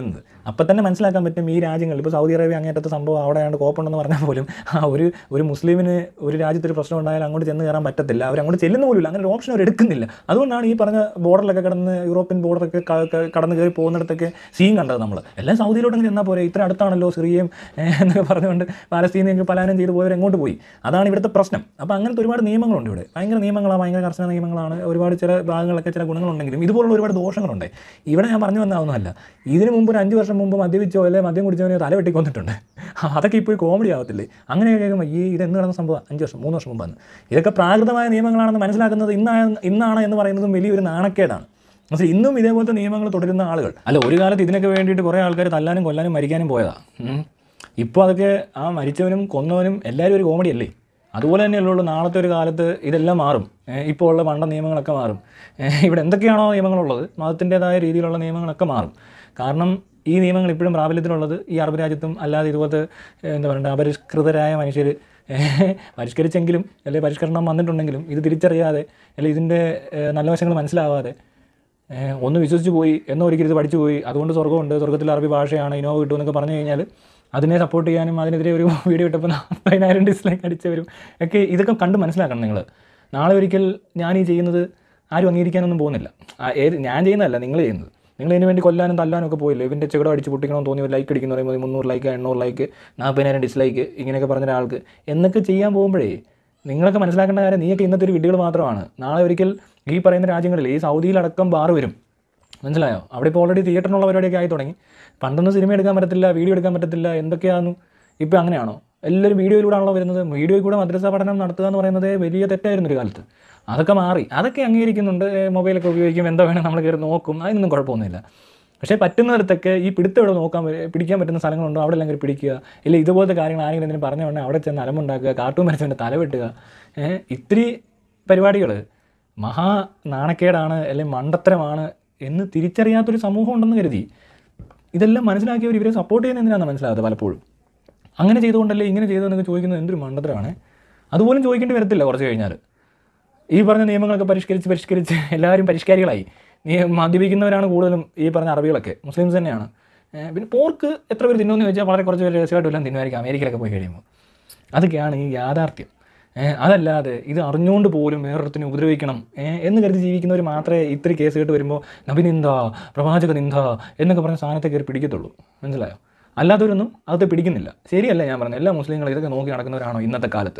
അപ്പം തന്നെ മനസ്സിലാക്കാൻ പറ്റും ഈ രാജ്യങ്ങളിൽ ഇപ്പോൾ സൗദി അറേബ്യ അങ്ങേറ്റത്തെ സംഭവം അവിടെ ആണ്ട് കോപ്പുണ്ടെന്ന് പറഞ്ഞാൽ പോലും ആ ഒരു ഒരു മുസ്ലിമിന് ഒരു രാജ്യത്തൊരു പ്രശ്നം ഉണ്ടായാൽ അങ്ങോട്ട് ചെന്ന് കയറാൻ പറ്റത്തില്ല അവർ അങ്ങോട്ട് ചെല്ലുന്ന പോലും ഇല്ല അങ്ങനെ ഒരു ഓപ്ഷൻ അവർ എടുക്കുന്നില്ല അതുകൊണ്ടാണ് ഈ പറഞ്ഞ ബോർഡറിലൊക്കെ കടന്ന് യൂറോപ്യൻ ബോർഡറൊക്കെ ക- ക- കടന്ന് കയറി പോകുന്നിടത്തൊക്കെ സീൻ കണ്ടത് നമ്മൾ എല്ലാം സൗദിയിലോട്ട് ചെന്നാൽ പോരെ ഇത്ര അടുത്താണല്ലോ സിറിയയും ഏഹ്, എന്നൊക്കെ പറഞ്ഞുകൊണ്ട് പാലസ്തീനെയൊക്കെ പലായനം ചെയ്ത് പോയവർ എങ്ങോട്ട് പോയി അതാണ് ഇവിടുത്തെ പ്രശ്നം അപ്പോൾ അങ്ങനത്തെ ഒരുപാട് നിയമങ്ങളുണ്ട് ഇവിടെ ഭയങ്കര നിയമങ്ങളാണ് ഭയങ്കര കർശന നിയമങ്ങളാണ് ഒരുപാട് ചില ഭാഗങ്ങളൊക്കെ ചില ഗുണങ്ങളുണ്ടെങ്കിലും ഇതുപോലുള്ള ഒരുപാട് ദോഷങ്ങളുണ്ട് ഇവിടെ ഞാൻ പറഞ്ഞു വന്നാവുന്നതല്ല ഇതിന് മുമ്പ് ഒരു അഞ്ച് വർഷം മുമ്പ് മദ്യപിച്ചോ അല്ലെങ്കിൽ മദ്യം കുടിച്ചവനെ തല വെട്ടി കൊന്നിട്ടുണ്ട് അതൊക്കെ ഇപ്പോൾ കോമഡി ആവത്തില്ലേ അങ്ങനെയൊക്കെ കേൾക്കുമ്പോൾ ഈ ഇത് എന്ന് നടന്ന സംഭവം അഞ്ച് വർഷം മൂന്ന് വർഷം മുമ്പാണ് ഇതൊക്കെ പ്രാകൃതമായ നിയമങ്ങളാണെന്ന് മനസ്സിലാക്കുന്നത് ഇന്നാണ് ഇന്നാണ് എന്ന് പറയുന്നതും വലിയൊരു നാണക്കേടാണ് പക്ഷേ ഇന്നും ഇതേപോലത്തെ നിയമങ്ങൾ തുടരുന്ന ആളുകൾ അല്ല ഒരു കാലത്ത് ഇതിനൊക്കെ വേണ്ടിയിട്ട് കുറേ ആൾക്കാർ തല്ലാനും കൊല്ലാനും മരിക്കാനും പോയതാണ് ഇപ്പോൾ അതൊക്കെ ആ മരിച്ചവനും കൊന്നവനും എല്ലാവരും ഒരു കോമഡി അല്ലേ അതുപോലെ തന്നെയല്ലുള്ളൂ നാളത്തെ ഒരു കാലത്ത് ഇതെല്ലാം മാറും ഏഹ് ഇപ്പോൾ ഉള്ള പണ്ട നിയമങ്ങളൊക്കെ മാറും ഏഹ് ഇവിടെ എന്തൊക്കെയാണോ നിയമങ്ങളുള്ളത് മതത്തിൻ്റെതായ രീതിയിലുള്ള നിയമങ്ങളൊക്കെ മാറും കാരണം ഈ നിയമങ്ങൾ ഇപ്പോഴും പ്രാബല്യത്തിലുള്ളത് ഈ അറബ് രാജ്യത്തും അല്ലാതെ ഇതുപോലത്തെ ഏഹ് എന്താ പറയുക അപരിഷ്കൃതരായ മനുഷ്യർ പരിഷ്കരിച്ചെങ്കിലും അല്ലെങ്കിൽ പരിഷ്കരണം വന്നിട്ടുണ്ടെങ്കിലും ഇത് തിരിച്ചറിയാതെ അല്ലെങ്കിൽ ഇതിൻ്റെ ഏഹ് നല്ല വശങ്ങൾ മനസ്സിലാവാതെ ഏഹ് ഒന്ന് വിശ്വസിച്ച് പോയി എന്നോ ഒരിക്കലും ഇത് പഠിച്ചു പോയി അതുകൊണ്ട് സ്വർഗ്ഗമുണ്ട് സ്വർഗ്ഗത്തിൽ അറബി ഭാഷയാണ് ഇനോവ കിട്ടും എന്നൊക്കെ പറഞ്ഞു കഴിഞ്ഞാൽ അതിനെ സപ്പോർട്ട് ചെയ്യാനും അതിനെതിരെ ഒരു വീഡിയോ ഇട്ടപ്പോൾ നാൽപ്പതിനായിരം ഡിസ്ലൈക്ക് അടിച്ചവരും ഒക്കെ ഇതൊക്കെ കണ്ട് മനസ്സിലാക്കണം നിങ്ങൾ നാളെ ഒരിക്കൽ ഞാൻ ഈ ചെയ്യുന്നത് ആരും അംഗീകരിക്കാനൊന്നും പോകുന്നില്ല ആ, ഏത് ഞാൻ ചെയ്യുന്നതല്ല നിങ്ങൾ ചെയ്യുന്നത് നിങ്ങൾ ഇതിന് വേണ്ടി കൊല്ലാനും തല്ലാനും ഒക്കെ പോയില്ലേ ഇവൻ്റെ ചെകിട അടിച്ച് പൊട്ടിക്കണമെന്ന് തോന്നി ലൈക്ക് അടിക്കുന്ന പറയുമ്പോൾ മുന്നൂറ് ലൈക്ക് എണ്ണൂറ് ലൈക്ക് നാൽപ്പതിനായിരം ഡിസ്ലൈക്ക് ഇങ്ങനെയൊക്കെ പറഞ്ഞ ഒരാൾക്ക് എന്നൊക്കെ ചെയ്യാൻ പോകുമ്പോഴേ നിങ്ങളൊക്കെ മനസ്സിലാക്കേണ്ട കാര്യം നീയൊക്കെ ഇന്നത്തെ ഒരു വിഡിയോകൾ മാത്രമാണ് നാളെ ഒരിക്കൽ ഈ പറയുന്ന രാജ്യങ്ങളിൽ ഈ സൗദിയിലടക്കം ബാർ വരും മനസ്സിലായോ അവിടെ ഇപ്പോൾ ഓൾറെഡി തിയേറ്ററിനുള്ള പരിപാടിയൊക്കെ ആയി തുടങ്ങി പണ്ടൊന്നും സിനിമ എടുക്കാൻ പറ്റത്തില്ല വീഡിയോ എടുക്കാൻ പറ്റത്തില്ല എന്തൊക്കെയാണെന്നു ഇപ്പോൾ അങ്ങനെയാണോ എല്ലാവരും വീഡിയോയിലൂടെയാണല്ലോ വരുന്നത് വീഡിയോയിൽ കൂടെ മദ്രസ പഠനം നടത്തുക എന്ന് പറയുന്നത് വലിയ തെറ്റായിരുന്നു ഒരു കാലത്ത് അതൊക്കെ മാറി അതൊക്കെ അംഗീകരിക്കുന്നുണ്ട് ഏ, മൊബൈലൊക്കെ ഉപയോഗിക്കും എന്താ വേണം നമ്മൾ കയറി നോക്കും അതിനൊന്നും കുഴപ്പമൊന്നുമില്ല പക്ഷേ പറ്റുന്നിടത്തൊക്കെ ഈ പിടുത്തം ഇവിടെ നോക്കാൻ പറ്റും- പിടിക്കാൻ പറ്റുന്ന സ്ഥലങ്ങളുണ്ടോ അവിടെ എല്ലാം കയറി പിടിക്കുക ഇല്ല ഇതുപോലത്തെ കാര്യങ്ങൾ ആരെങ്കിലും എന്തെങ്കിലും പറഞ്ഞ ഉടനെ അവിടെ ചെന്ന് അലമുണ്ടാക്കുക കാർട്ടൂൺ വരച്ചവൻ്റെ തല വെട്ടുക ഏഹ് ഇത്തിരി പരിപാടികൾ മഹാ നാണക്കേടാണ് അല്ലെങ്കിൽ മണ്ടത്തരമാണ് എന്ന് തിരിച്ചറിയാത്തൊരു സമൂഹം ഉണ്ടെന്ന് കരുതി ഇതെല്ലാം മനസ്സിലാക്കിയവർ ഇവരെ സപ്പോർട്ട് ചെയ്യുന്ന എന്തിനാണ് മനസ്സിലാകാതെ പലപ്പോഴും അങ്ങനെ ചെയ്തുകൊണ്ടല്ലേ ഇങ്ങനെ ചെയ്തതെന്നൊക്കെ ചോദിക്കുന്നത് എന്തൊരു മണ്ടത്തരമാണ് അതുപോലും ചോദിക്കേണ്ടി വരത്തില്ല കുറച്ച് കഴിഞ്ഞാൽ ഈ പറഞ്ഞ നിയമങ്ങളൊക്കെ പരിഷ്കരിച്ച് പരിഷ്കരിച്ച് എല്ലാവരും പരിഷ്കാരികളായി നീ മദ്യപിക്കുന്നവരാണ് കൂടുതലും ഈ പറഞ്ഞ അറബികളൊക്കെ മുസ്ലിംസ് തന്നെയാണ് ഏഹ് പിന്നെ പോർക്ക് എത്ര പേര് തിന്നുമെന്ന് ചോദിച്ചാൽ വളരെ കുറച്ച് പേര് രഹസ്യമായിട്ടും എല്ലാം തിന്നുമായിരിക്കും അമേരിക്കയിലൊക്കെ പോയി കഴിയുമ്പോൾ അതൊക്കെയാണ് ഈ യാഥാർത്ഥ്യം ഏഹ് അതല്ലാതെ ഇത് അറിഞ്ഞുകൊണ്ട് പോലും വേറൊരുത്തിനെ ഉപദ്രവിക്കണം ഏഹ് എന്ന് കരുതി ജീവിക്കുന്നവർ മാത്രമേ ഇത്തിരി കേസ് കേട്ട് വരുമ്പോൾ നബിനിന്ദ പ്രവാചക നിന്ദ എന്നൊക്കെ പറഞ്ഞ സാധനത്തെ കയറി പിടിക്കത്തുള്ളൂ മനസ്സിലായോ അല്ലാത്തവരൊന്നും അകത്ത് പിടിക്കുന്നില്ല ശരിയല്ല ഞാൻ പറഞ്ഞത് എല്ലാ മുസ്ലിങ്ങളും ഇതൊക്കെ നോക്കി നടക്കുന്നവരാണോ ഇന്നത്തെ കാലത്ത്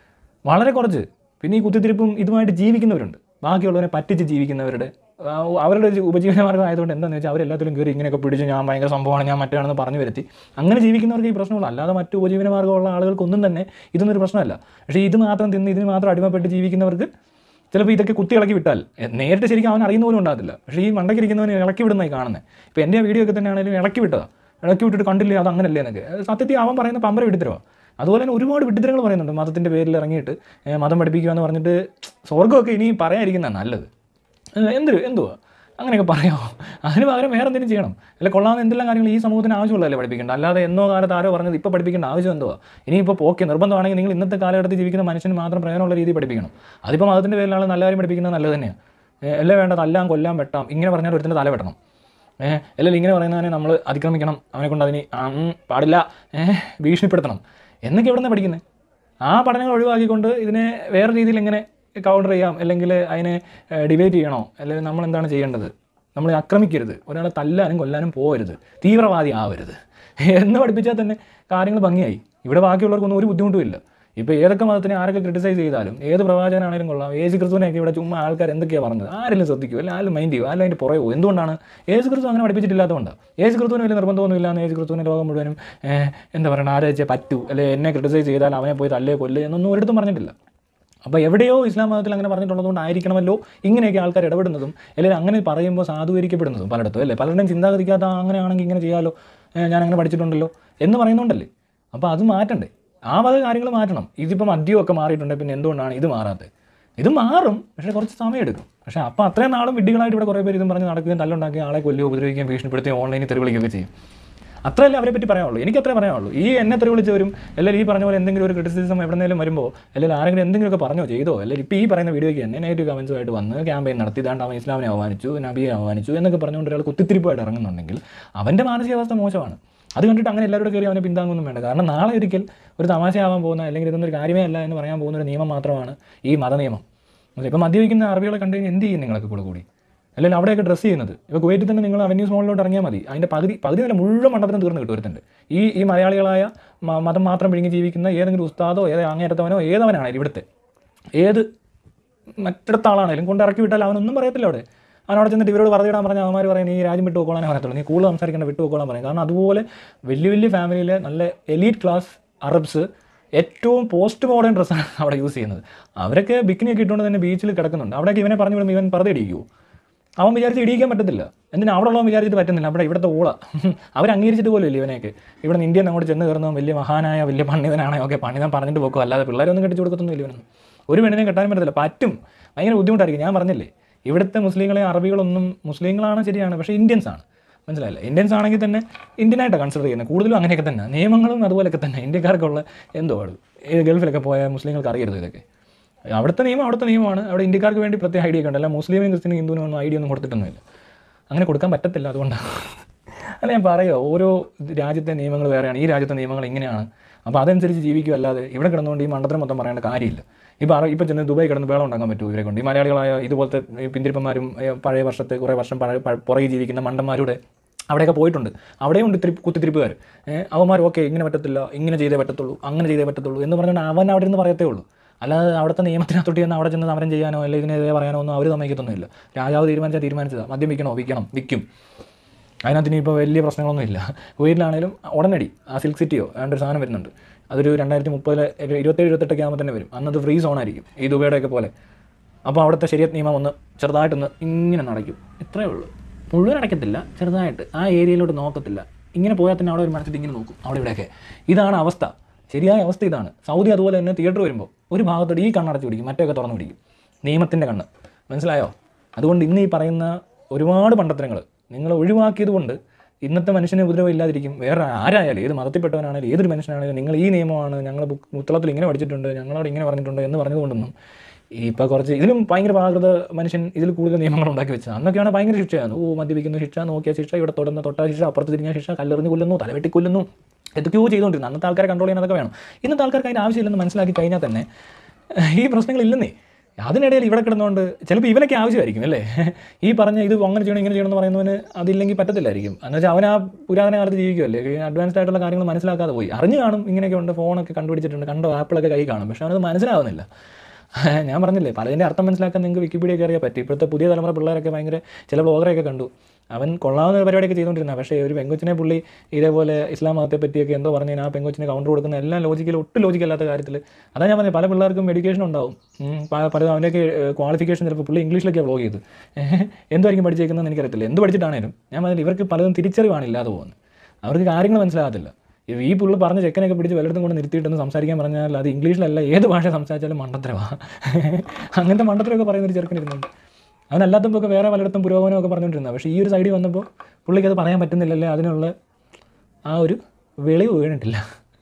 വളരെ കുറച്ച് പിന്നെ ഈ കുത്തിത്തിരിപ്പും ഇതുമായിട്ട് ജീവിക്കുന്നവരുണ്ട് ബാക്കിയുള്ളവരെ പറ്റിച്ച് ജീവിക്കുന്നവരുടെ ആ, അവരുടെ ഒരു ഉപജീവന മാർഗ്ഗം ആയതുകൊണ്ട് എന്താണെന്ന് വെച്ചാൽ അവരെല്ലാത്തിലും കയറി ഇങ്ങനെയൊക്കെ പിടിച്ച് ഞാൻ ഭയങ്കര സംഭവമാണ് ഞാൻ മറ്റാണെന്ന് പറഞ്ഞു വരുത്തി അങ്ങനെ ജീവിക്കുന്നവർക്ക് ഈ പ്രശ്നമുള്ളൂ അല്ലാതെ മറ്റു ഉപജീവന മാർഗ്ഗമുള്ള ആളുകൾക്കൊന്നും തന്നെ ഇതൊന്നും ഒരു പ്രശ്നമല്ല പക്ഷേ ഇത് മാത്രം തിന്ന് ഇതിന് മാത്രം അടിമപ്പെട്ട് ജീവിക്കുന്നവർക്ക് ചിലപ്പോൾ ഇതൊക്കെ കുത്തി ഇളക്കി വിട്ടാൽ എ- നേരിട്ട് ശരിക്കും അവൻ അറിയുന്ന പോലും ഉണ്ടാകത്തില്ല പക്ഷേ ഈ മണ്ടക്കിരിക്കുന്നവന് ഇളക്കി വിടുന്നതായി കാണുന്നത് ഇപ്പോൾ എൻ്റെ വീഡിയോ ഒക്കെ തന്നെയാണെങ്കിലും ഇളക്കി വിട്ടതാ ഇളക്കി വിട്ടിട്ട് കണ്ടില്ലേ അത് അങ്ങനല്ലേ എന്നൊക്കെ അത് സത്യത്തിൽ അവൻ പറയുന്ന പമ്പര വിട്ടുതരുവാ അതുപോലെ തന്നെ ഒരുപാട് വിട്ടുതരങ്ങൾ പറയുന്നുണ്ട് മതത്തിൻ്റെ പേരിൽ ഇറങ്ങിയിട്ട് ഏ, മതം പഠിപ്പിക്കുക എന്ന് പറഞ്ഞിട്ട് സ്വർഗ്ഗമൊക്കെ ഇനി പറയാതിരിക്കുന്നതാണ് നല്ലത് ഏ, എന്തൊരു എന്തുവാ അങ്ങനെയൊക്കെ പറയാമോ അതിന് പകരം വേറെ എന്തെങ്കിലും ചെയ്യണം അല്ല കൊള്ളാവുന്ന എന്തെല്ലാം കാര്യങ്ങൾ ഈ സമൂഹത്തിന് ആവശ്യമുള്ളതല്ലേ പഠിപ്പിക്കേണ്ട അല്ലാതെ എന്നോ കാലത്ത് ആരോ പറഞ്ഞത് ഇപ്പോൾ പഠിപ്പിക്കേണ്ട ആവശ്യം എന്തുവാ ഇനിയിപ്പോൾ പോക്കെ നിർബന്ധമാണെങ്കിൽ നിങ്ങൾ ഇന്നത്തെ കാലഘട്ടത്തിൽ ജീവിക്കുന്ന മനുഷ്യന് മാത്രം പ്രയോജനമുള്ള രീതി പഠിപ്പിക്കണം അതിപ്പോൾ മതത്തിൻ്റെ പേരിലാണ് നല്ല കാര്യം പഠിപ്പിക്കുന്നത് നല്ലത് തന്നെയാണ് ഏ, എല്ലാം വേണ്ട തല്ലാൻ കൊല്ലാൻ വെട്ടാം ഇങ്ങനെ പറഞ്ഞാൽ ഒരുത്തിൻ്റെ തല വെട്ടണം ഏഹ് അല്ലെങ്കിൽ ഇങ്ങനെ പറയുന്നതിനെ നമ്മൾ അതിക്രമിക്കണം അവനെ കൊണ്ട് അതിന് ആ, ഉം, പാടില്ല ഏഹ് ഭീഷണിപ്പെടുത്തണം എന്നൊക്കെ എവിടെ നിന്ന് പഠിക്കുന്നത് ആ പഠനങ്ങൾ ഒഴിവാക്കിക്കൊണ്ട് ഇതിനെ വേറെ രീതിയിൽ എങ്ങനെ കൗണ്ടർ ചെയ്യാം അല്ലെങ്കിൽ അതിനെ ഡിബേറ്റ് ചെയ്യണോ അല്ലെങ്കിൽ നമ്മൾ എന്താണ് ചെയ്യേണ്ടത് നമ്മൾ ആക്രമിക്കരുത് ഒരാളെ തല്ലാനും കൊല്ലാനും പോകരുത് തീവ്രവാദി ആവരുത് എന്ന് പഠിപ്പിച്ചാൽ തന്നെ കാര്യങ്ങൾ ഭംഗിയായി ഇവിടെ ബാക്കിയുള്ളവർക്കൊന്നും ഒരു ബുദ്ധിമുട്ടും ഇല്ല ഇപ്പോൾ ഏതൊക്കെ മതത്തിനെ ആരൊക്കെ ക്രിട്ടിസൈസ് ചെയ്താലും ഏത് പ്രവാചകനാണെങ്കിലും കൊള്ളാം ഏജ് ക്രിസ്തുവിനെയൊക്കെ ഇവിടെ ചുമ്മാ ആൾക്കാർ എന്തൊക്കെയാണ് പറഞ്ഞത് ആരെങ്കിലും ശ്രദ്ധിക്കുമോ അല്ലെങ്കിൽ ആരും മൈൻഡ് ചെയ്യുമോ ആരും അതിൻ്റെ പുറകോ എന്തുകൊണ്ടാണ് ഏജ് ക്രിസ്തു അങ്ങനെ പഠിപ്പിച്ചിട്ടില്ലാത്തതുകൊണ്ടാണ് ഏജ് ക്രിസ്തുവിന് വലിയ നിർബന്ധമൊന്നുമില്ല എന്ന് ഏജ് ക്രിസ്തുവിനെ ലോകം മുഴുവനും ഏഹ്, എന്താ പറയുക ആരെ വെച്ചാൽ പറ്റൂ അല്ലെങ്കിൽ എന്നെ ക്രിട്ടിസൈസ് ചെയ്താൽ അവനെ പോയി തല്ലേ കൊല്ല് എന്നൊന്നും ഒരിടത്തും പറഞ്ഞിട്ടില്ല അപ്പോൾ എവിടെയോ ഇസ്ലാം മതത്തിൽ അങ്ങനെ പറഞ്ഞിട്ടുള്ളതുകൊണ്ട് ആയിരിക്കണമല്ലോ ഇങ്ങനെയൊക്കെ ആൾക്കാർ ഇടപെടുന്നതും അല്ലെങ്കിൽ അങ്ങനെ പറയുമ്പോൾ സാധൂകരിക്കപ്പെടുന്നതും പലയിടത്തും അല്ലേ പലരുടെയും ചിന്താഗതിക്കാത്ത "ആ, അങ്ങനെയാണെങ്കിൽ ഇങ്ങനെ ചെയ്യാമല്ലോ ഏഹ്, ഞാൻ അങ്ങനെ പഠിച്ചിട്ടുണ്ടല്ലോ എന്ന് പറയുന്നുണ്ടല്ലേ അപ്പോൾ അത് മാറ്റണ്ടേ ആ വക കാര്യങ്ങൾ മാറ്റണം ഇതിപ്പോൾ മദ്യമൊക്കെ മാറിയിട്ടുണ്ട് പിന്നെ എന്തുകൊണ്ടാണ് ഇത് മാറാത്തത് ഇത് മാറും പക്ഷേ കുറച്ച് സമയം എടുക്കും പക്ഷേ അപ്പോൾ അത്രയും നാളും വിഡ്ഢികളായിട്ട് ഇവിടെ കുറേ പേര് ഇതും പറഞ്ഞ് നടക്കുകയും തല്ലുണ്ടാക്കുകയും ആളെ കൊല്ലുകയും ഉപദ്രവിക്കുകയും ഭീഷണിപ്പെടുത്തുകയും ഓൺലൈനിൽ തെറി വിളിക്കുകയൊക്കെ ചെയ്യും അത്രയല്ലേ അവരെ പറ്റി പറയാനുള്ളൂ എനിക്ക് അത്രേ പറയാനുള്ളൂ ഈ എന്നെ തെറി വിളിച്ചവരും അല്ലെങ്കിൽ ഈ പറഞ്ഞ പോലെ എന്തെങ്കിലും ഒരു ക്രിറ്റിസിസം എവിടെന്നെങ്കിലും വരുമ്പോൾ അല്ലെങ്കിൽ ആരെങ്കിലും എന്തെങ്കിലുമൊക്കെ പറഞ്ഞോ ചെയ്തോ അല്ലെങ്കിൽ ഇപ്പോൾ ഈ പറയുന്ന വീഡിയോയ്ക്ക് തന്നെ നെഗറ്റീവ് കമൻസുമായിട്ട് വന്ന് ക്യാമ്പയിൻ നടത്തി ഇതാണ്ട് അവൻ ഇസ്ലാമിനെ അവമാനിച്ചു നബിയെ അവമാനിച്ചു എന്നൊക്കെ പറഞ്ഞുകൊണ്ട് ഒരാൾ കുത്തിത്തിരിപ്പായിട്ട് ഇറങ്ങുന്നുണ്ടെങ്കിൽ അവൻ്റെ മാനസികാവസ്ഥ മോശമാണ് അത് കണ്ടിട്ട് അങ്ങനെ എല്ലാവരും കയറി അവനെ പിന്താങ്ങൊന്നും വേണ്ട കാരണം നാളെ ഒരിക്കൽ ഒരു തമാശയാവാൻ പോകുന്ന അല്ലെങ്കിൽ ഇതൊന്നും ഒരു കാര്യമേ അല്ല എന്ന് പറയാൻ പോകുന്ന ഒരു നിയമം മാത്രമാണ് ഈ മതനിയമം ഇപ്പം മദ്യപിക്കുന്ന അറബികളെ കണ്ടു കഴിഞ്ഞാൽ എന്ത് ചെയ്യും നിങ്ങളൊക്കെ കൂടെ കൂടി അല്ലെങ്കിൽ അവിടെയൊക്കെ ഡ്രസ്സ് ചെയ്യുന്നത് ഇപ്പോൾ കുവൈറ്റിൽ തന്നെ നിങ്ങൾ അവന്യൂസ് മോളിലോട്ട് ഇറങ്ങിയാൽ മതി അതിൻ്റെ പകുതി പകുതി നല്ല മുഴുവൻ മണ്ഡലത്തിനും തീർന്ന് കിട്ടും ഒരുത്തുണ്ട് ഈ ഈ മലയാളികളായ മ- മതം മാത്രം പിഴുങ്ങി ജീവിക്കുന്ന ഏതെങ്കിലും ഉസ്താദോ ഏത് അങ്ങേറ്റത്തവനോ ഏതവനാണേലും ഇവിടുത്തെ ഏത് മറ്റിടത്ത ആളാണേലും കൊണ്ട് ഇറക്കി വിട്ടാൽ അവനൊന്നും പറയത്തില്ല അവിടെ അവൻ അവിടെ ചെന്നിട്ട് ഇവരോട് പറഞ്ഞിടാൻ പറഞ്ഞാൽ അവന്മാർ പറയും നീ രാജ്യം വിട്ടു പോക്കോളാനേ പറയത്തുള്ളൂ നീ കൂടുതൽ സംസാരിക്കേണ്ട വിട്ടു പോക്കോളാൻ പറയും കാരണം അതുപോലെ വലിയ വലിയ ഫാമിലിയിലെ നല്ല എലീറ്റ് ക്ലാസ് അറബ്സ് ഏറ്റവും പോസ്റ്റ് മോഡേൺ ഡ്രസ്സാണ് അവിടെ യൂസ് ചെയ്യുന്നത് അവരൊക്കെ ബിക്കിനിയൊക്കെ ഇട്ടുകൊണ്ട് തന്നെ ബീച്ചിൽ കിടക്കുന്നുണ്ട് അവിടെയൊക്കെ ഇവനെ പറഞ്ഞു വിടുമ്പോൾ ഇവൻ വെറുതെ ഇടിക്കുമോ അവൻ വിചാരിച്ച് ഇടിയിക്കാൻ പറ്റത്തില്ല എന്തിനാ അവിടെ ഉള്ളവൻ വിചാരിച്ചിട്ട് പറ്റുന്നില്ല അവിടെ ഇവിടുത്തെ ഊള അവർ അംഗീകരിച്ചിട്ട് പോലും ഇല്ല ഇവനെയൊക്കെ ഇവിടെ നിന്ന് ഇന്ത്യൻ അങ്ങോട്ട് ചെന്ന് കയറുന്നവൻ വലിയ മഹാനായ വലിയ പണ്ഡിതനാണോ ഒക്കെ പണ്ഡിതൻ പറഞ്ഞിട്ട് പോക്കോ അല്ലാതെ പിള്ളേരൊന്നും കെട്ടിച്ചു കൊടുക്കത്തൊന്നും ഇല്ല ഇവനൊന്നും ഒരു പെണ്ണിനെയും കെട്ടാനും പറ്റത്തില്ല പറ്റും ഭയങ്കര ബുദ്ധിമുട്ടായിരിക്കും ഞാൻ പറഞ്ഞില്ലേ ഇവിടുത്തെ മുസ്ലിങ്ങളെ അറബികളൊന്നും മുസ്ലിങ്ങളാണ് ശരിയാണ് പക്ഷേ ഇന്ത്യൻസ് ആണ് മനസ്സിലായില്ലേ ഇന്ത്യൻസ് ആണെങ്കിൽ തന്നെ ഇന്ത്യനായിട്ടാണ് കൺസിഡർ ചെയ്യുന്നത് കൂടുതലും അങ്ങനെയൊക്കെ തന്നെ നിയമങ്ങളും അതുപോലെയൊക്കെ തന്നെ ഇന്ത്യക്കാർക്കുള്ള എന്തോ ആണ് ഈ ഗൾഫിലൊക്കെ പോയ മുസ്ലിങ്ങൾക്ക് അറിയരുത് ഇതൊക്കെ അവിടുത്തെ നിയമം അവിടുത്തെ നിയമമാണ് അവിടെ ഇന്ത്യക്കാർക്ക് വേണ്ടി പ്രത്യേക ഐഡിയ ഒക്കെ ഉണ്ട് അല്ല മുസ്ലിമിനും ക്രിസ്ത്യനും ഹിന്ദുവിനും ഒന്നും ഐഡിയ ഒന്നും കൊടുത്തിട്ടൊന്നുമില്ല അങ്ങനെ കൊടുക്കാൻ പറ്റത്തില്ല അതുകൊണ്ടാണ് അല്ല ഞാൻ പറയുക ഓരോ രാജ്യത്തെ നിയമങ്ങൾ വേറെയാണ് ഈ രാജ്യത്തെ നിയമങ്ങൾ ഇങ്ങനെയാണ് അപ്പോൾ അതനുസരിച്ച് ജീവിക്കും അല്ലാതെ ഇവിടെ കിടന്നുകൊണ്ട് ഈ മണ്ഡലം മൊത്തം പറയേണ്ട കാര്യമില്ല ഇപ്പോൾ അറ ഇപ്പോൾ ചെന്ന് ദുബായ് കിടന്ന് വേളം ഉണ്ടാക്കാൻ പറ്റുമോ ഇവരെ കൊണ്ട് ഈ മലയാളികളായ ഇതുപോലത്തെ ഈ പിന്തിരിപ്പന്മാരും ഏ, പഴയ വർഷത്തെ കുറേ വർഷം പഴയ പഴ- പുറകെ ജീവിക്കുന്ന മണ്ടന്മാരുടെ അവിടെയൊക്കെ പോയിട്ടുണ്ട് അവിടെയും ഉണ്ട് തിരി കുത്തിത്തിരിപ്പുകാർ അവന്മാർ ഓക്കെ ഇങ്ങനെ പറ്റത്തില്ല ഇങ്ങനെ ചെയ്തേ പറ്റത്തുള്ളൂ അങ്ങനെ ചെയ്തേ പറ്റത്തുള്ളൂ എന്ന് പറഞ്ഞുകൊണ്ട് അവൻ അവിടെ നിന്ന് പറയത്തേ ഉള്ളൂ അല്ലാതെ അവിടുത്തെ നിയമത്തിനകത്തോട്ട് ചെന്ന് അവിടെ ചെന്ന് സമരം ചെയ്യാനോ അല്ലെങ്കിൽ ഇതിനെതിരെ പറയാനോ ഒന്നും അവർ സമ്മതിക്കത്തൊന്നുമില്ല രാജാവ് തീരുമാനിച്ചാൽ തീരുമാനിച്ചതാണ് മദ്യം വിൽക്കണോ വിൽക്കണം വിൽക്കും അതിനകത്ത് ഇനിയിപ്പോൾ വലിയ പ്രശ്നങ്ങളൊന്നും ഇല്ല കുവൈറ്റിലാണെങ്കിലും ഉടനടി ആ സിൽക്ക് സിറ്റിയോ ഏതാണ്ട് ഒരു സാധനം വരുന്നുണ്ട് അതൊരു രണ്ടായിരത്തി മുപ്പതിലെ ഇരുപത്തേഴ് ഇരുപത്തെട്ടൊക്കെ ആകുമ്പോൾ തന്നെ വരും അന്നത് ഫ്രീ സോൺ ആയിരിക്കും ഈ ദുബൈയുടെയൊക്കെ പോലെ അപ്പോൾ അവിടുത്തെ ശരിയത്ത് നിയമം ഒന്ന് ചെറുതായിട്ടൊന്ന് ഇങ്ങനെ നടക്കും ഇത്രയേ ഉള്ളൂ മുഴുവൻ അടയ്ക്കത്തില്ല ചെറുതായിട്ട് ആ ഏരിയയിലോട്ട് നോക്കത്തില്ല ഇങ്ങനെ പോയാൽ തന്നെ അവിടെ ഒരു മനസ്സിൽ ഇങ്ങനെ നോക്കും അവിടെ ഇവിടെയൊക്കെ ഇതാണ് അവസ്ഥ ശരിയായ അവസ്ഥ ഇതാണ് സൗദി അതുപോലെ തന്നെ തിയേറ്റർ വരുമ്പോൾ ഒരു ഭാഗത്തോട്ട് ഈ കണ്ണടച്ച് പിടിക്കും മറ്റൊക്കെ തുറന്നു പിടിക്കും നിയമത്തിൻ്റെ കണ്ണ് മനസ്സിലായോ അതുകൊണ്ട് ഇന്ന് ഈ പറയുന്ന ഒരുപാട് പണ്ടത്തരങ്ങൾ നിങ്ങൾ ഒഴിവാക്കിയത് കൊണ്ട് ഇന്നത്തെ മനുഷ്യന് ഉപദ്രവം ഇല്ലാതിരിക്കും വേറെ ആരായാലും ഏത് മതത്തിൽപ്പെട്ടവനാണെങ്കിലും ഏതൊരു മനുഷ്യനാണെങ്കിലും നിങ്ങൾ ഈ നിയമമാണ് ഞങ്ങൾ ബുക്ക് പുസ്തകത്തിൽ ഇങ്ങനെ പഠിച്ചിട്ടുണ്ട് ഞങ്ങളോട് ഇങ്ങനെ പറഞ്ഞിട്ടുണ്ട് എന്ന് പറഞ്ഞതുകൊണ്ടൊന്നും ഇപ്പോൾ കുറച്ച് ഇതിലും ഭയങ്കര പ്രാകൃത മനുഷ്യൻ ഇതിൽ കൂടുതൽ നിയമങ്ങൾ ഉണ്ടാക്കി വെച്ചത് അന്നൊക്കെയാണ് ഭയങ്കര ശിക്ഷയാണ് ഓ മദ്യപിക്കുന്ന ശിക്ഷ നോക്കിയ ശിക്ഷ ഇവിടെ തൊടുന്ന തൊട്ട ശിക്ഷ അപ്പുറത്ത് തിരിഞ്ഞ ശിക്ഷ കല്ലെറിഞ്ഞ് കൊല്ലുന്നു തലവെട്ടി കൊല്ലുന്നു എന്തൊക്കെയോ ചെയ്തുകൊണ്ടിരുന്നു അന്നത്തെ ആൾക്കാരെ കൺട്രോൾ ചെയ്യാൻ അതൊക്കെ വേണം ഇന്നത്തെ ആൾക്കാർക്ക് അതിൻ്റെ ആവശ്യമില്ലെന്ന് മനസ്സിലാക്കി കഴിഞ്ഞാൽ തന്നെ ഈ പ്രശ്നങ്ങളില്ലെന്നേ അതിനിടയിൽ ഇവിടെ കിടന്നുകൊണ്ട് ചിലപ്പോൾ ഇവനൊക്കെ ആവശ്യമായിരിക്കും അല്ലേ ഈ പറഞ്ഞ ഇത് അങ്ങനെ ചെയ്യണം ഇങ്ങനെ ചെയ്യണം എന്ന് പറയുന്നവന് അതില്ലെങ്കിൽ പറ്റത്തില്ലായിരിക്കും എന്ന് വെച്ചാൽ അവൻ ആ പുരാതന കാലത്ത് ജീവിക്കുമല്ലേ അഡ്വാൻസ്ഡ് ആയിട്ടുള്ള കാര്യങ്ങൾ മനസ്സിലാക്കാതെ പോയി അറിഞ്ഞു കാണും ഇങ്ങനെയൊക്കെ ഉണ്ട് ഫോണൊക്കെ കണ്ടുപിടിച്ചിട്ടുണ്ട് കണ്ടോ ആപ്പിളൊക്കെ കൈ കാണും പക്ഷെ അവനത് മനസ്സിലാവുന്നില്ല ഞാൻ പറഞ്ഞില്ലേ പലതിൻ്റെ അർത്ഥം മനസ്സിലാക്കാൻ നിങ്ങൾക്ക് വിക്കിപീഡിയ കയറിയാൽ പറ്റി ഇപ്പോഴത്തെ പുതിയ തലമുറ പിള്ളേരൊക്കെ ഭയങ്കര ചില ബ്ലോഗറൊക്കെ കണ്ടു അവൻ കൊള്ളാവുന്ന ഒരു പരിപാടിയൊക്കെ ചെയ്തുകൊണ്ടിരുന്ന പക്ഷേ ഒരു പെങ്കൊച്ചിനെ പുള്ളി ഇതേപോലെ ഇസ്ലാം മതത്തെ പറ്റിയൊക്കെ എന്തോ പറഞ്ഞു കഴിഞ്ഞാൽ ആ പെങ്കൊച്ചിനെ കൗണ്ടർ കൊടുക്കുന്ന എല്ലാം ലോജിക്കൽ ഒട്ടും ലോജിക്കല്ലാത്ത കാര്യത്തിൽ അതാ ഞാൻ പറഞ്ഞത് പല പിള്ളേർക്കും എഡ്യൂക്കേഷൻ ഉണ്ടാവും ഉം, പ- പല അവൻ്റെയൊക്കെ ക്വാളിഫിക്കേഷൻ ചിലപ്പോൾ പുള്ളി ഇംഗ്ലീഷിലൊക്കെ വ്ലോഗ് ചെയ്ത് എന്തായിരിക്കും പഠിച്ചേക്കുന്നതെന്ന് എനിക്കറിയത്തില്ല എന്ത് പഠിച്ചിട്ടാണേലും ഞാൻ പറഞ്ഞില്ല ഇവർക്ക് പലതും തിരിച്ചറിവാണ് ഇല്ലാതെ പോകുന്നത് അവർക്ക് കാര്യങ്ങൾ മനസ്സിലാകത്തില്ല ഈ- ഈ പുള്ളി പറഞ്ഞ ചെക്കനൊക്കെ പിടിച്ച് വല്ലയിടത്തും കൊണ്ട് നിർത്തിയിട്ടൊന്ന് സംസാരിക്കാൻ പറഞ്ഞാൽ അത് ഇംഗ്ലീഷിലല്ല ഏത് ഭാഷ സംസാരിച്ചാലും മണ്ടത്തരമാണ് അങ്ങനത്തെ മണ്ടത്തരമൊക്കെ പറയുന്ന ഒരു ചെറുക്കനിരുന്നുണ്ട് അവനല്ലാത്തപ്പോൾ ഒക്കെ വേറെ പലയിടത്തും പുരോഗമനമൊക്കെ പറഞ്ഞുകൊണ്ടിരുന്നത് പക്ഷേ ഈ ഒരു സൈഡിൽ വന്നപ്പോൾ പുള്ളിക്ക് അത് പറയാൻ പറ്റുന്നില്ലല്ലേ അതിനുള്ള ആ ഒരു വെളിവ് വീണിട്ടില്ല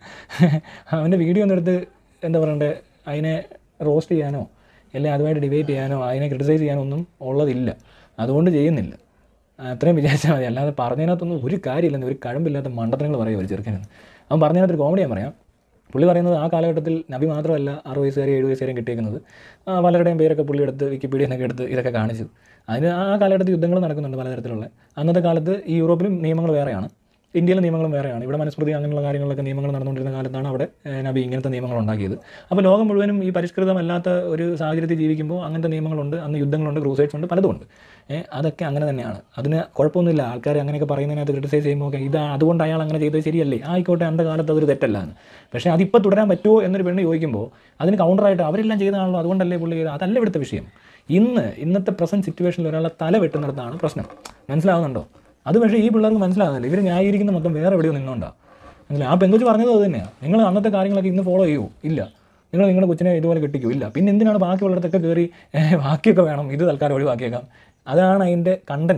അവൻ്റെ വീഡിയോ ഒന്നും എടുത്ത് എന്താ പറയണ്ടേ അതിനെ റോസ്റ്റ് ചെയ്യാനോ അല്ലെങ്കിൽ അതുമായിട്ട് ഡിബേറ്റ് ചെയ്യാനോ അതിനെ ക്രിട്ടിസൈസ് ചെയ്യാനോ ഒന്നും ഉള്ളതില്ല അതുകൊണ്ട് ചെയ്യുന്നില്ല അത്രയും വിചാരിച്ചാൽ മതി അല്ലാതെ പറഞ്ഞതിനകത്തൊന്നും ഒരു കാര്യമില്ലെന്ന് ഒരു കഴമ്പില്ലാത്ത മണ്ടത്തരങ്ങൾ പറയും ഒരു ചെറുക്കനെന്ന് അവൻ പറഞ്ഞതിനകത്തൊരു കോമഡി ഞാൻ പറയാം പുള്ളി പറയുന്നത് ആ കാലഘട്ടത്തിൽ നബി മാത്രമല്ല അറുപത് വയസ്സുകാരെയും എഴുപത് വയസ്സുകാരെയും കിട്ടിയേക്കുന്നത് ആ, പലരുടെയും പേരൊക്കെ പുള്ളി എടുത്ത് വിക്കിപീഡിയ എന്നൊക്കെ എടുത്ത് ഇതൊക്കെ കാണിച്ചു അതിന് ആ കാലഘട്ടത്തിൽ യുദ്ധങ്ങൾ നടക്കുന്നുണ്ട് പലതരത്തിലുള്ള അന്നത്തെ കാലത്ത് ഈ യൂറോപ്പിലും നിയമങ്ങൾ വേറെയാണ് ഇന്ത്യയിലെ നിയമങ്ങളും വേറെയാണ് ഇവിടെ മനുസ്മൃതി അങ്ങനെയുള്ള കാര്യങ്ങളിലൊക്കെ നിയമങ്ങൾ നടന്നുകൊണ്ടിരുന്ന കാലത്താണ് അവിടെ ഏഹ്, നബി ഇങ്ങനത്തെ നിയമങ്ങൾ ഉണ്ടാക്കിയത് അപ്പോൾ ലോകം മുഴുവനും ഈ പരിഷ്കൃതമല്ലാത്ത ഒരു സാഹചര്യത്തിൽ ജീവിക്കുമ്പോൾ അങ്ങനത്തെ നിയമങ്ങളുണ്ട് അന്ന് യുദ്ധങ്ങളുണ്ട് ക്രൂസൈഡ്സ് ഉണ്ട് പലതുമുണ്ട് ഏഹ്, അതൊക്കെ അങ്ങനെ തന്നെയാണ് അതിന് കുഴപ്പമൊന്നുമില്ല ആൾക്കാർ അങ്ങനെയൊക്കെ പറയുന്നതിനകത്ത് ക്രിട്ടിസൈസ് ചെയ്യുമ്പോൾ ഒക്കെ ഇത് അതുകൊണ്ട് അയാൾ അങ്ങനെ ചെയ്തത് ശരിയല്ലേ ആയിക്കോട്ടെ അൻ്റെ കാലത്ത് അതൊരു തെറ്റല്ല എന്ന് പക്ഷേ അതിപ്പോൾ തുടരാൻ പറ്റുമോ എന്നൊരു പെണ്ണ് ചോദിക്കുമ്പോൾ അതിന് കൗണ്ടറായിട്ട് അവരെല്ലാം ചെയ്തതാണല്ലോ അതുകൊണ്ടല്ലേ പുള്ളി ചെയ്തത് അതല്ല ഇവിടുത്തെ വിഷയം ഇന്ന് ഇന്നത്തെ പ്രസൻറ്റ് സിറ്റുവേഷനിൽ ഒരാളെ തല വെട്ടുന്നിടത്താണ് പ്രശ്നം മനസ്സിലാവുന്നുണ്ടോ അത് പക്ഷേ ഈ പിള്ളേർക്ക് മനസ്സിലാകുന്നില്ല ഇവർ ന്യായീകരിക്കുന്ന മൊത്തം വേറെ എവിടെയോ നിന്നുകൊണ്ടാണ് മനസ്സിലായി ആ പെങ്കൊച്ച് പറഞ്ഞത് അത് തന്നെയാണ് നിങ്ങൾ അന്നത്തെ കാര്യങ്ങളൊക്കെ ഇന്ന് ഫോളോ ചെയ്യുമോ ഇല്ല നിങ്ങൾ നിങ്ങളുടെ കൊച്ചിനെ ഇതുപോലെ കെട്ടിക്കോ ഇല്ല പിന്നെ എന്തിനാണ് ബാക്കിയുള്ളിടത്തൊക്കെ കയറി ഏഹ്, ബാക്കിയൊക്കെ വേണം ഇത് തൽക്കാലം ഒഴിവാക്കിയേക്കാം അതാണ് അതിൻ്റെ കണ്ടൻറ്റ്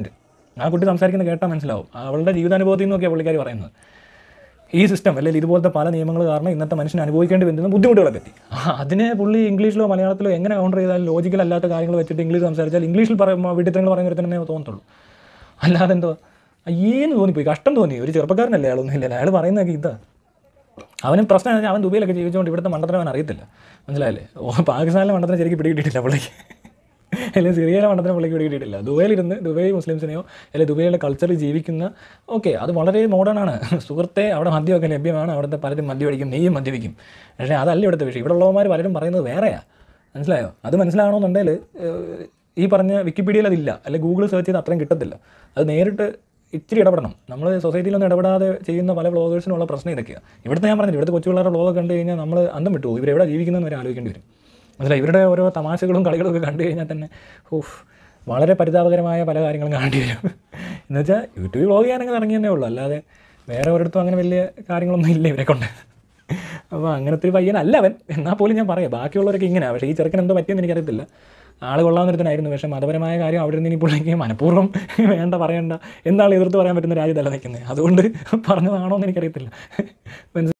ആ കുട്ടി സംസാരിക്കുന്നത് കേട്ടാൽ മനസ്സിലാവും അവളുടെ ജീവിതാനുഭവത്തിൽ നിന്നൊക്കെയാണ് പുള്ളിക്കാരി പറയുന്നത് ഈ സിസ്റ്റം അല്ലെങ്കിൽ ഇതുപോലത്തെ പല നിയമങ്ങൾ കാരണം ഇന്നത്തെ മനുഷ്യന് അനുഭവിക്കേണ്ടി വരുന്ന ബുദ്ധിമുട്ടുകളെ പറ്റി ആ, അതിനെ പുള്ളി ഇംഗ്ലീഷിലോ മലയാളത്തിലോ എങ്ങനെ കൗണ്ടർ ചെയ്താലും ലോജിക്കൽ അല്ലാത്ത കാര്യങ്ങൾ വെച്ചിട്ട് ഇംഗ്ലീഷ് സംസാരിച്ചാൽ ഇംഗ്ലീഷിൽ പറയുമ്പോൾ വീട്ടിൽ പറയുന്ന തന്നെ തോന്നത്തുള്ളൂ അല്ലാതെ എന്തോ അയ്യേന്ന് തോന്നിപ്പോയി കഷ്ടം തോന്നി ഒരു ചെറുപ്പക്കാരനല്ലേ അയാളൊന്നും ഇല്ല അയാൾ പറയുന്നതൊക്കെ ഇതാ അവനും പ്രശ്നം എന്ന് വെച്ചാൽ അവൻ ദുബൈയിലൊക്കെ ജീവിച്ചുകൊണ്ട് ഇവിടുത്തെ മണ്ടത്തിനെ അവൻ അറിയത്തില്ല മനസ്സിലായില്ലേ ഓ പാകിസ്ഥാനിലെ മണ്ടത്തിനെ ശരിക്കും പിടികിട്ടിയിട്ടില്ല പുള്ളിക്ക് അല്ലെങ്കിൽ സിറിയയിലെ മണ്ടത്തിനെ പുള്ളിക്ക് പിടികിട്ടിയിട്ടില്ല ദുബൈയിലിരുന്ന് ദുബൈ മുസ്ലിംസിനെയോ അല്ലെങ്കിൽ ദുബൈയിലെ കൾച്ചറിൽ ജീവിക്കുന്ന ഓക്കെ അത് വളരെ മോഡേൺ ആണ് സുഹൃത്തെ അവിടെ മദ്യമൊക്കെ ലഭ്യമാണ് അവിടുത്തെ പലരും മദ്യപിക്കും നെയ്യും മദ്യപിക്കും പക്ഷേ അതല്ല ഇവിടുത്തെ വിഷയം ഇവിടെ ഉള്ളവന്മാർ പലരും പറയുന്നത് വേറെയാണ് മനസ്സിലായോ അത് മനസ്സിലാകണമെന്നുണ്ടെങ്കിൽ ഏഹ്, ഈ പറഞ്ഞ വിക്കിപീഡിയയിൽ അതില്ല അല്ലെങ്കിൽ ഗൂഗിൾ സെർച്ച് ചെയ്ത് അത്രയും കിട്ടത്തില്ല അത് നേരിട്ട് ഇച്ചിരി ഇടപെടണം നമ്മൾ സൊസൈറ്റിയിലൊന്നും ഇടപെടാതെ ചെയ്യുന്ന പല ബ്ലോഗേഴ്സിനുള്ള പ്രശ്നം ഇതൊക്കെയാണ് ഇവിടുത്തെ ഞാൻ പറഞ്ഞില്ല ഇവിടുത്തെ കൊച്ചു പിള്ളേരുടെ ബ്ലോഗ് കണ്ടു കഴിഞ്ഞാൽ നമ്മൾ അന്തം വിട്ടു പോകും ഇവരെവിടെ ജീവിക്കുന്നതെന്ന് വരെ ആലോചിക്കേണ്ടി വരും മനസ്സിലായി ഇവരുടെ ഓരോ തമാശകളും കളികളും ഒക്കെ കണ്ടു കഴിഞ്ഞാൽ തന്നെ ഓഫ് വളരെ പരിതാപകരമായ പല കാര്യങ്ങളും കാണേണ്ടി വരും എന്ന് വെച്ചാൽ യൂട്യൂബിൽ വ്ളോഗ് ചെയ്യാനൊക്കെ ഇറങ്ങി തന്നെ ഉള്ളൂ അല്ലാതെ വേറെ ഒരിടത്തും അങ്ങനെ വലിയ കാര്യങ്ങളൊന്നും ഇല്ല ഇവരെ കൊണ്ട് അപ്പോൾ അങ്ങനത്തെ ഒരു പയ്യനല്ല അവൻ എന്നാൽ പോലും ഞാൻ പറയാം ബാക്കിയുള്ളവരൊക്കെ ഇങ്ങനെയാണ് പക്ഷേ ഈ ചെറുക്കൻ എന്തോ പറ്റിയെന്ന് എനിക്കറിയത്തില്ല ആൾ കൊള്ളാവുന്നൊരുത്തനായിരുന്നു പക്ഷേ മതപരമായ കാര്യം അവിടെ നിന്ന് ഇനി പുള്ളിക്ക് മനഃപൂർവ്വം വേണ്ട പറയണ്ട എന്താണ് എതിർത്ത് പറയാൻ പറ്റുന്ന രാജ്യത്തല്ല നിൽക്കുന്നത് അതുകൊണ്ട് പറഞ്ഞതാണോ എന്ന് എനിക്കറിയത്തില്ല മനസ്സിലായോ?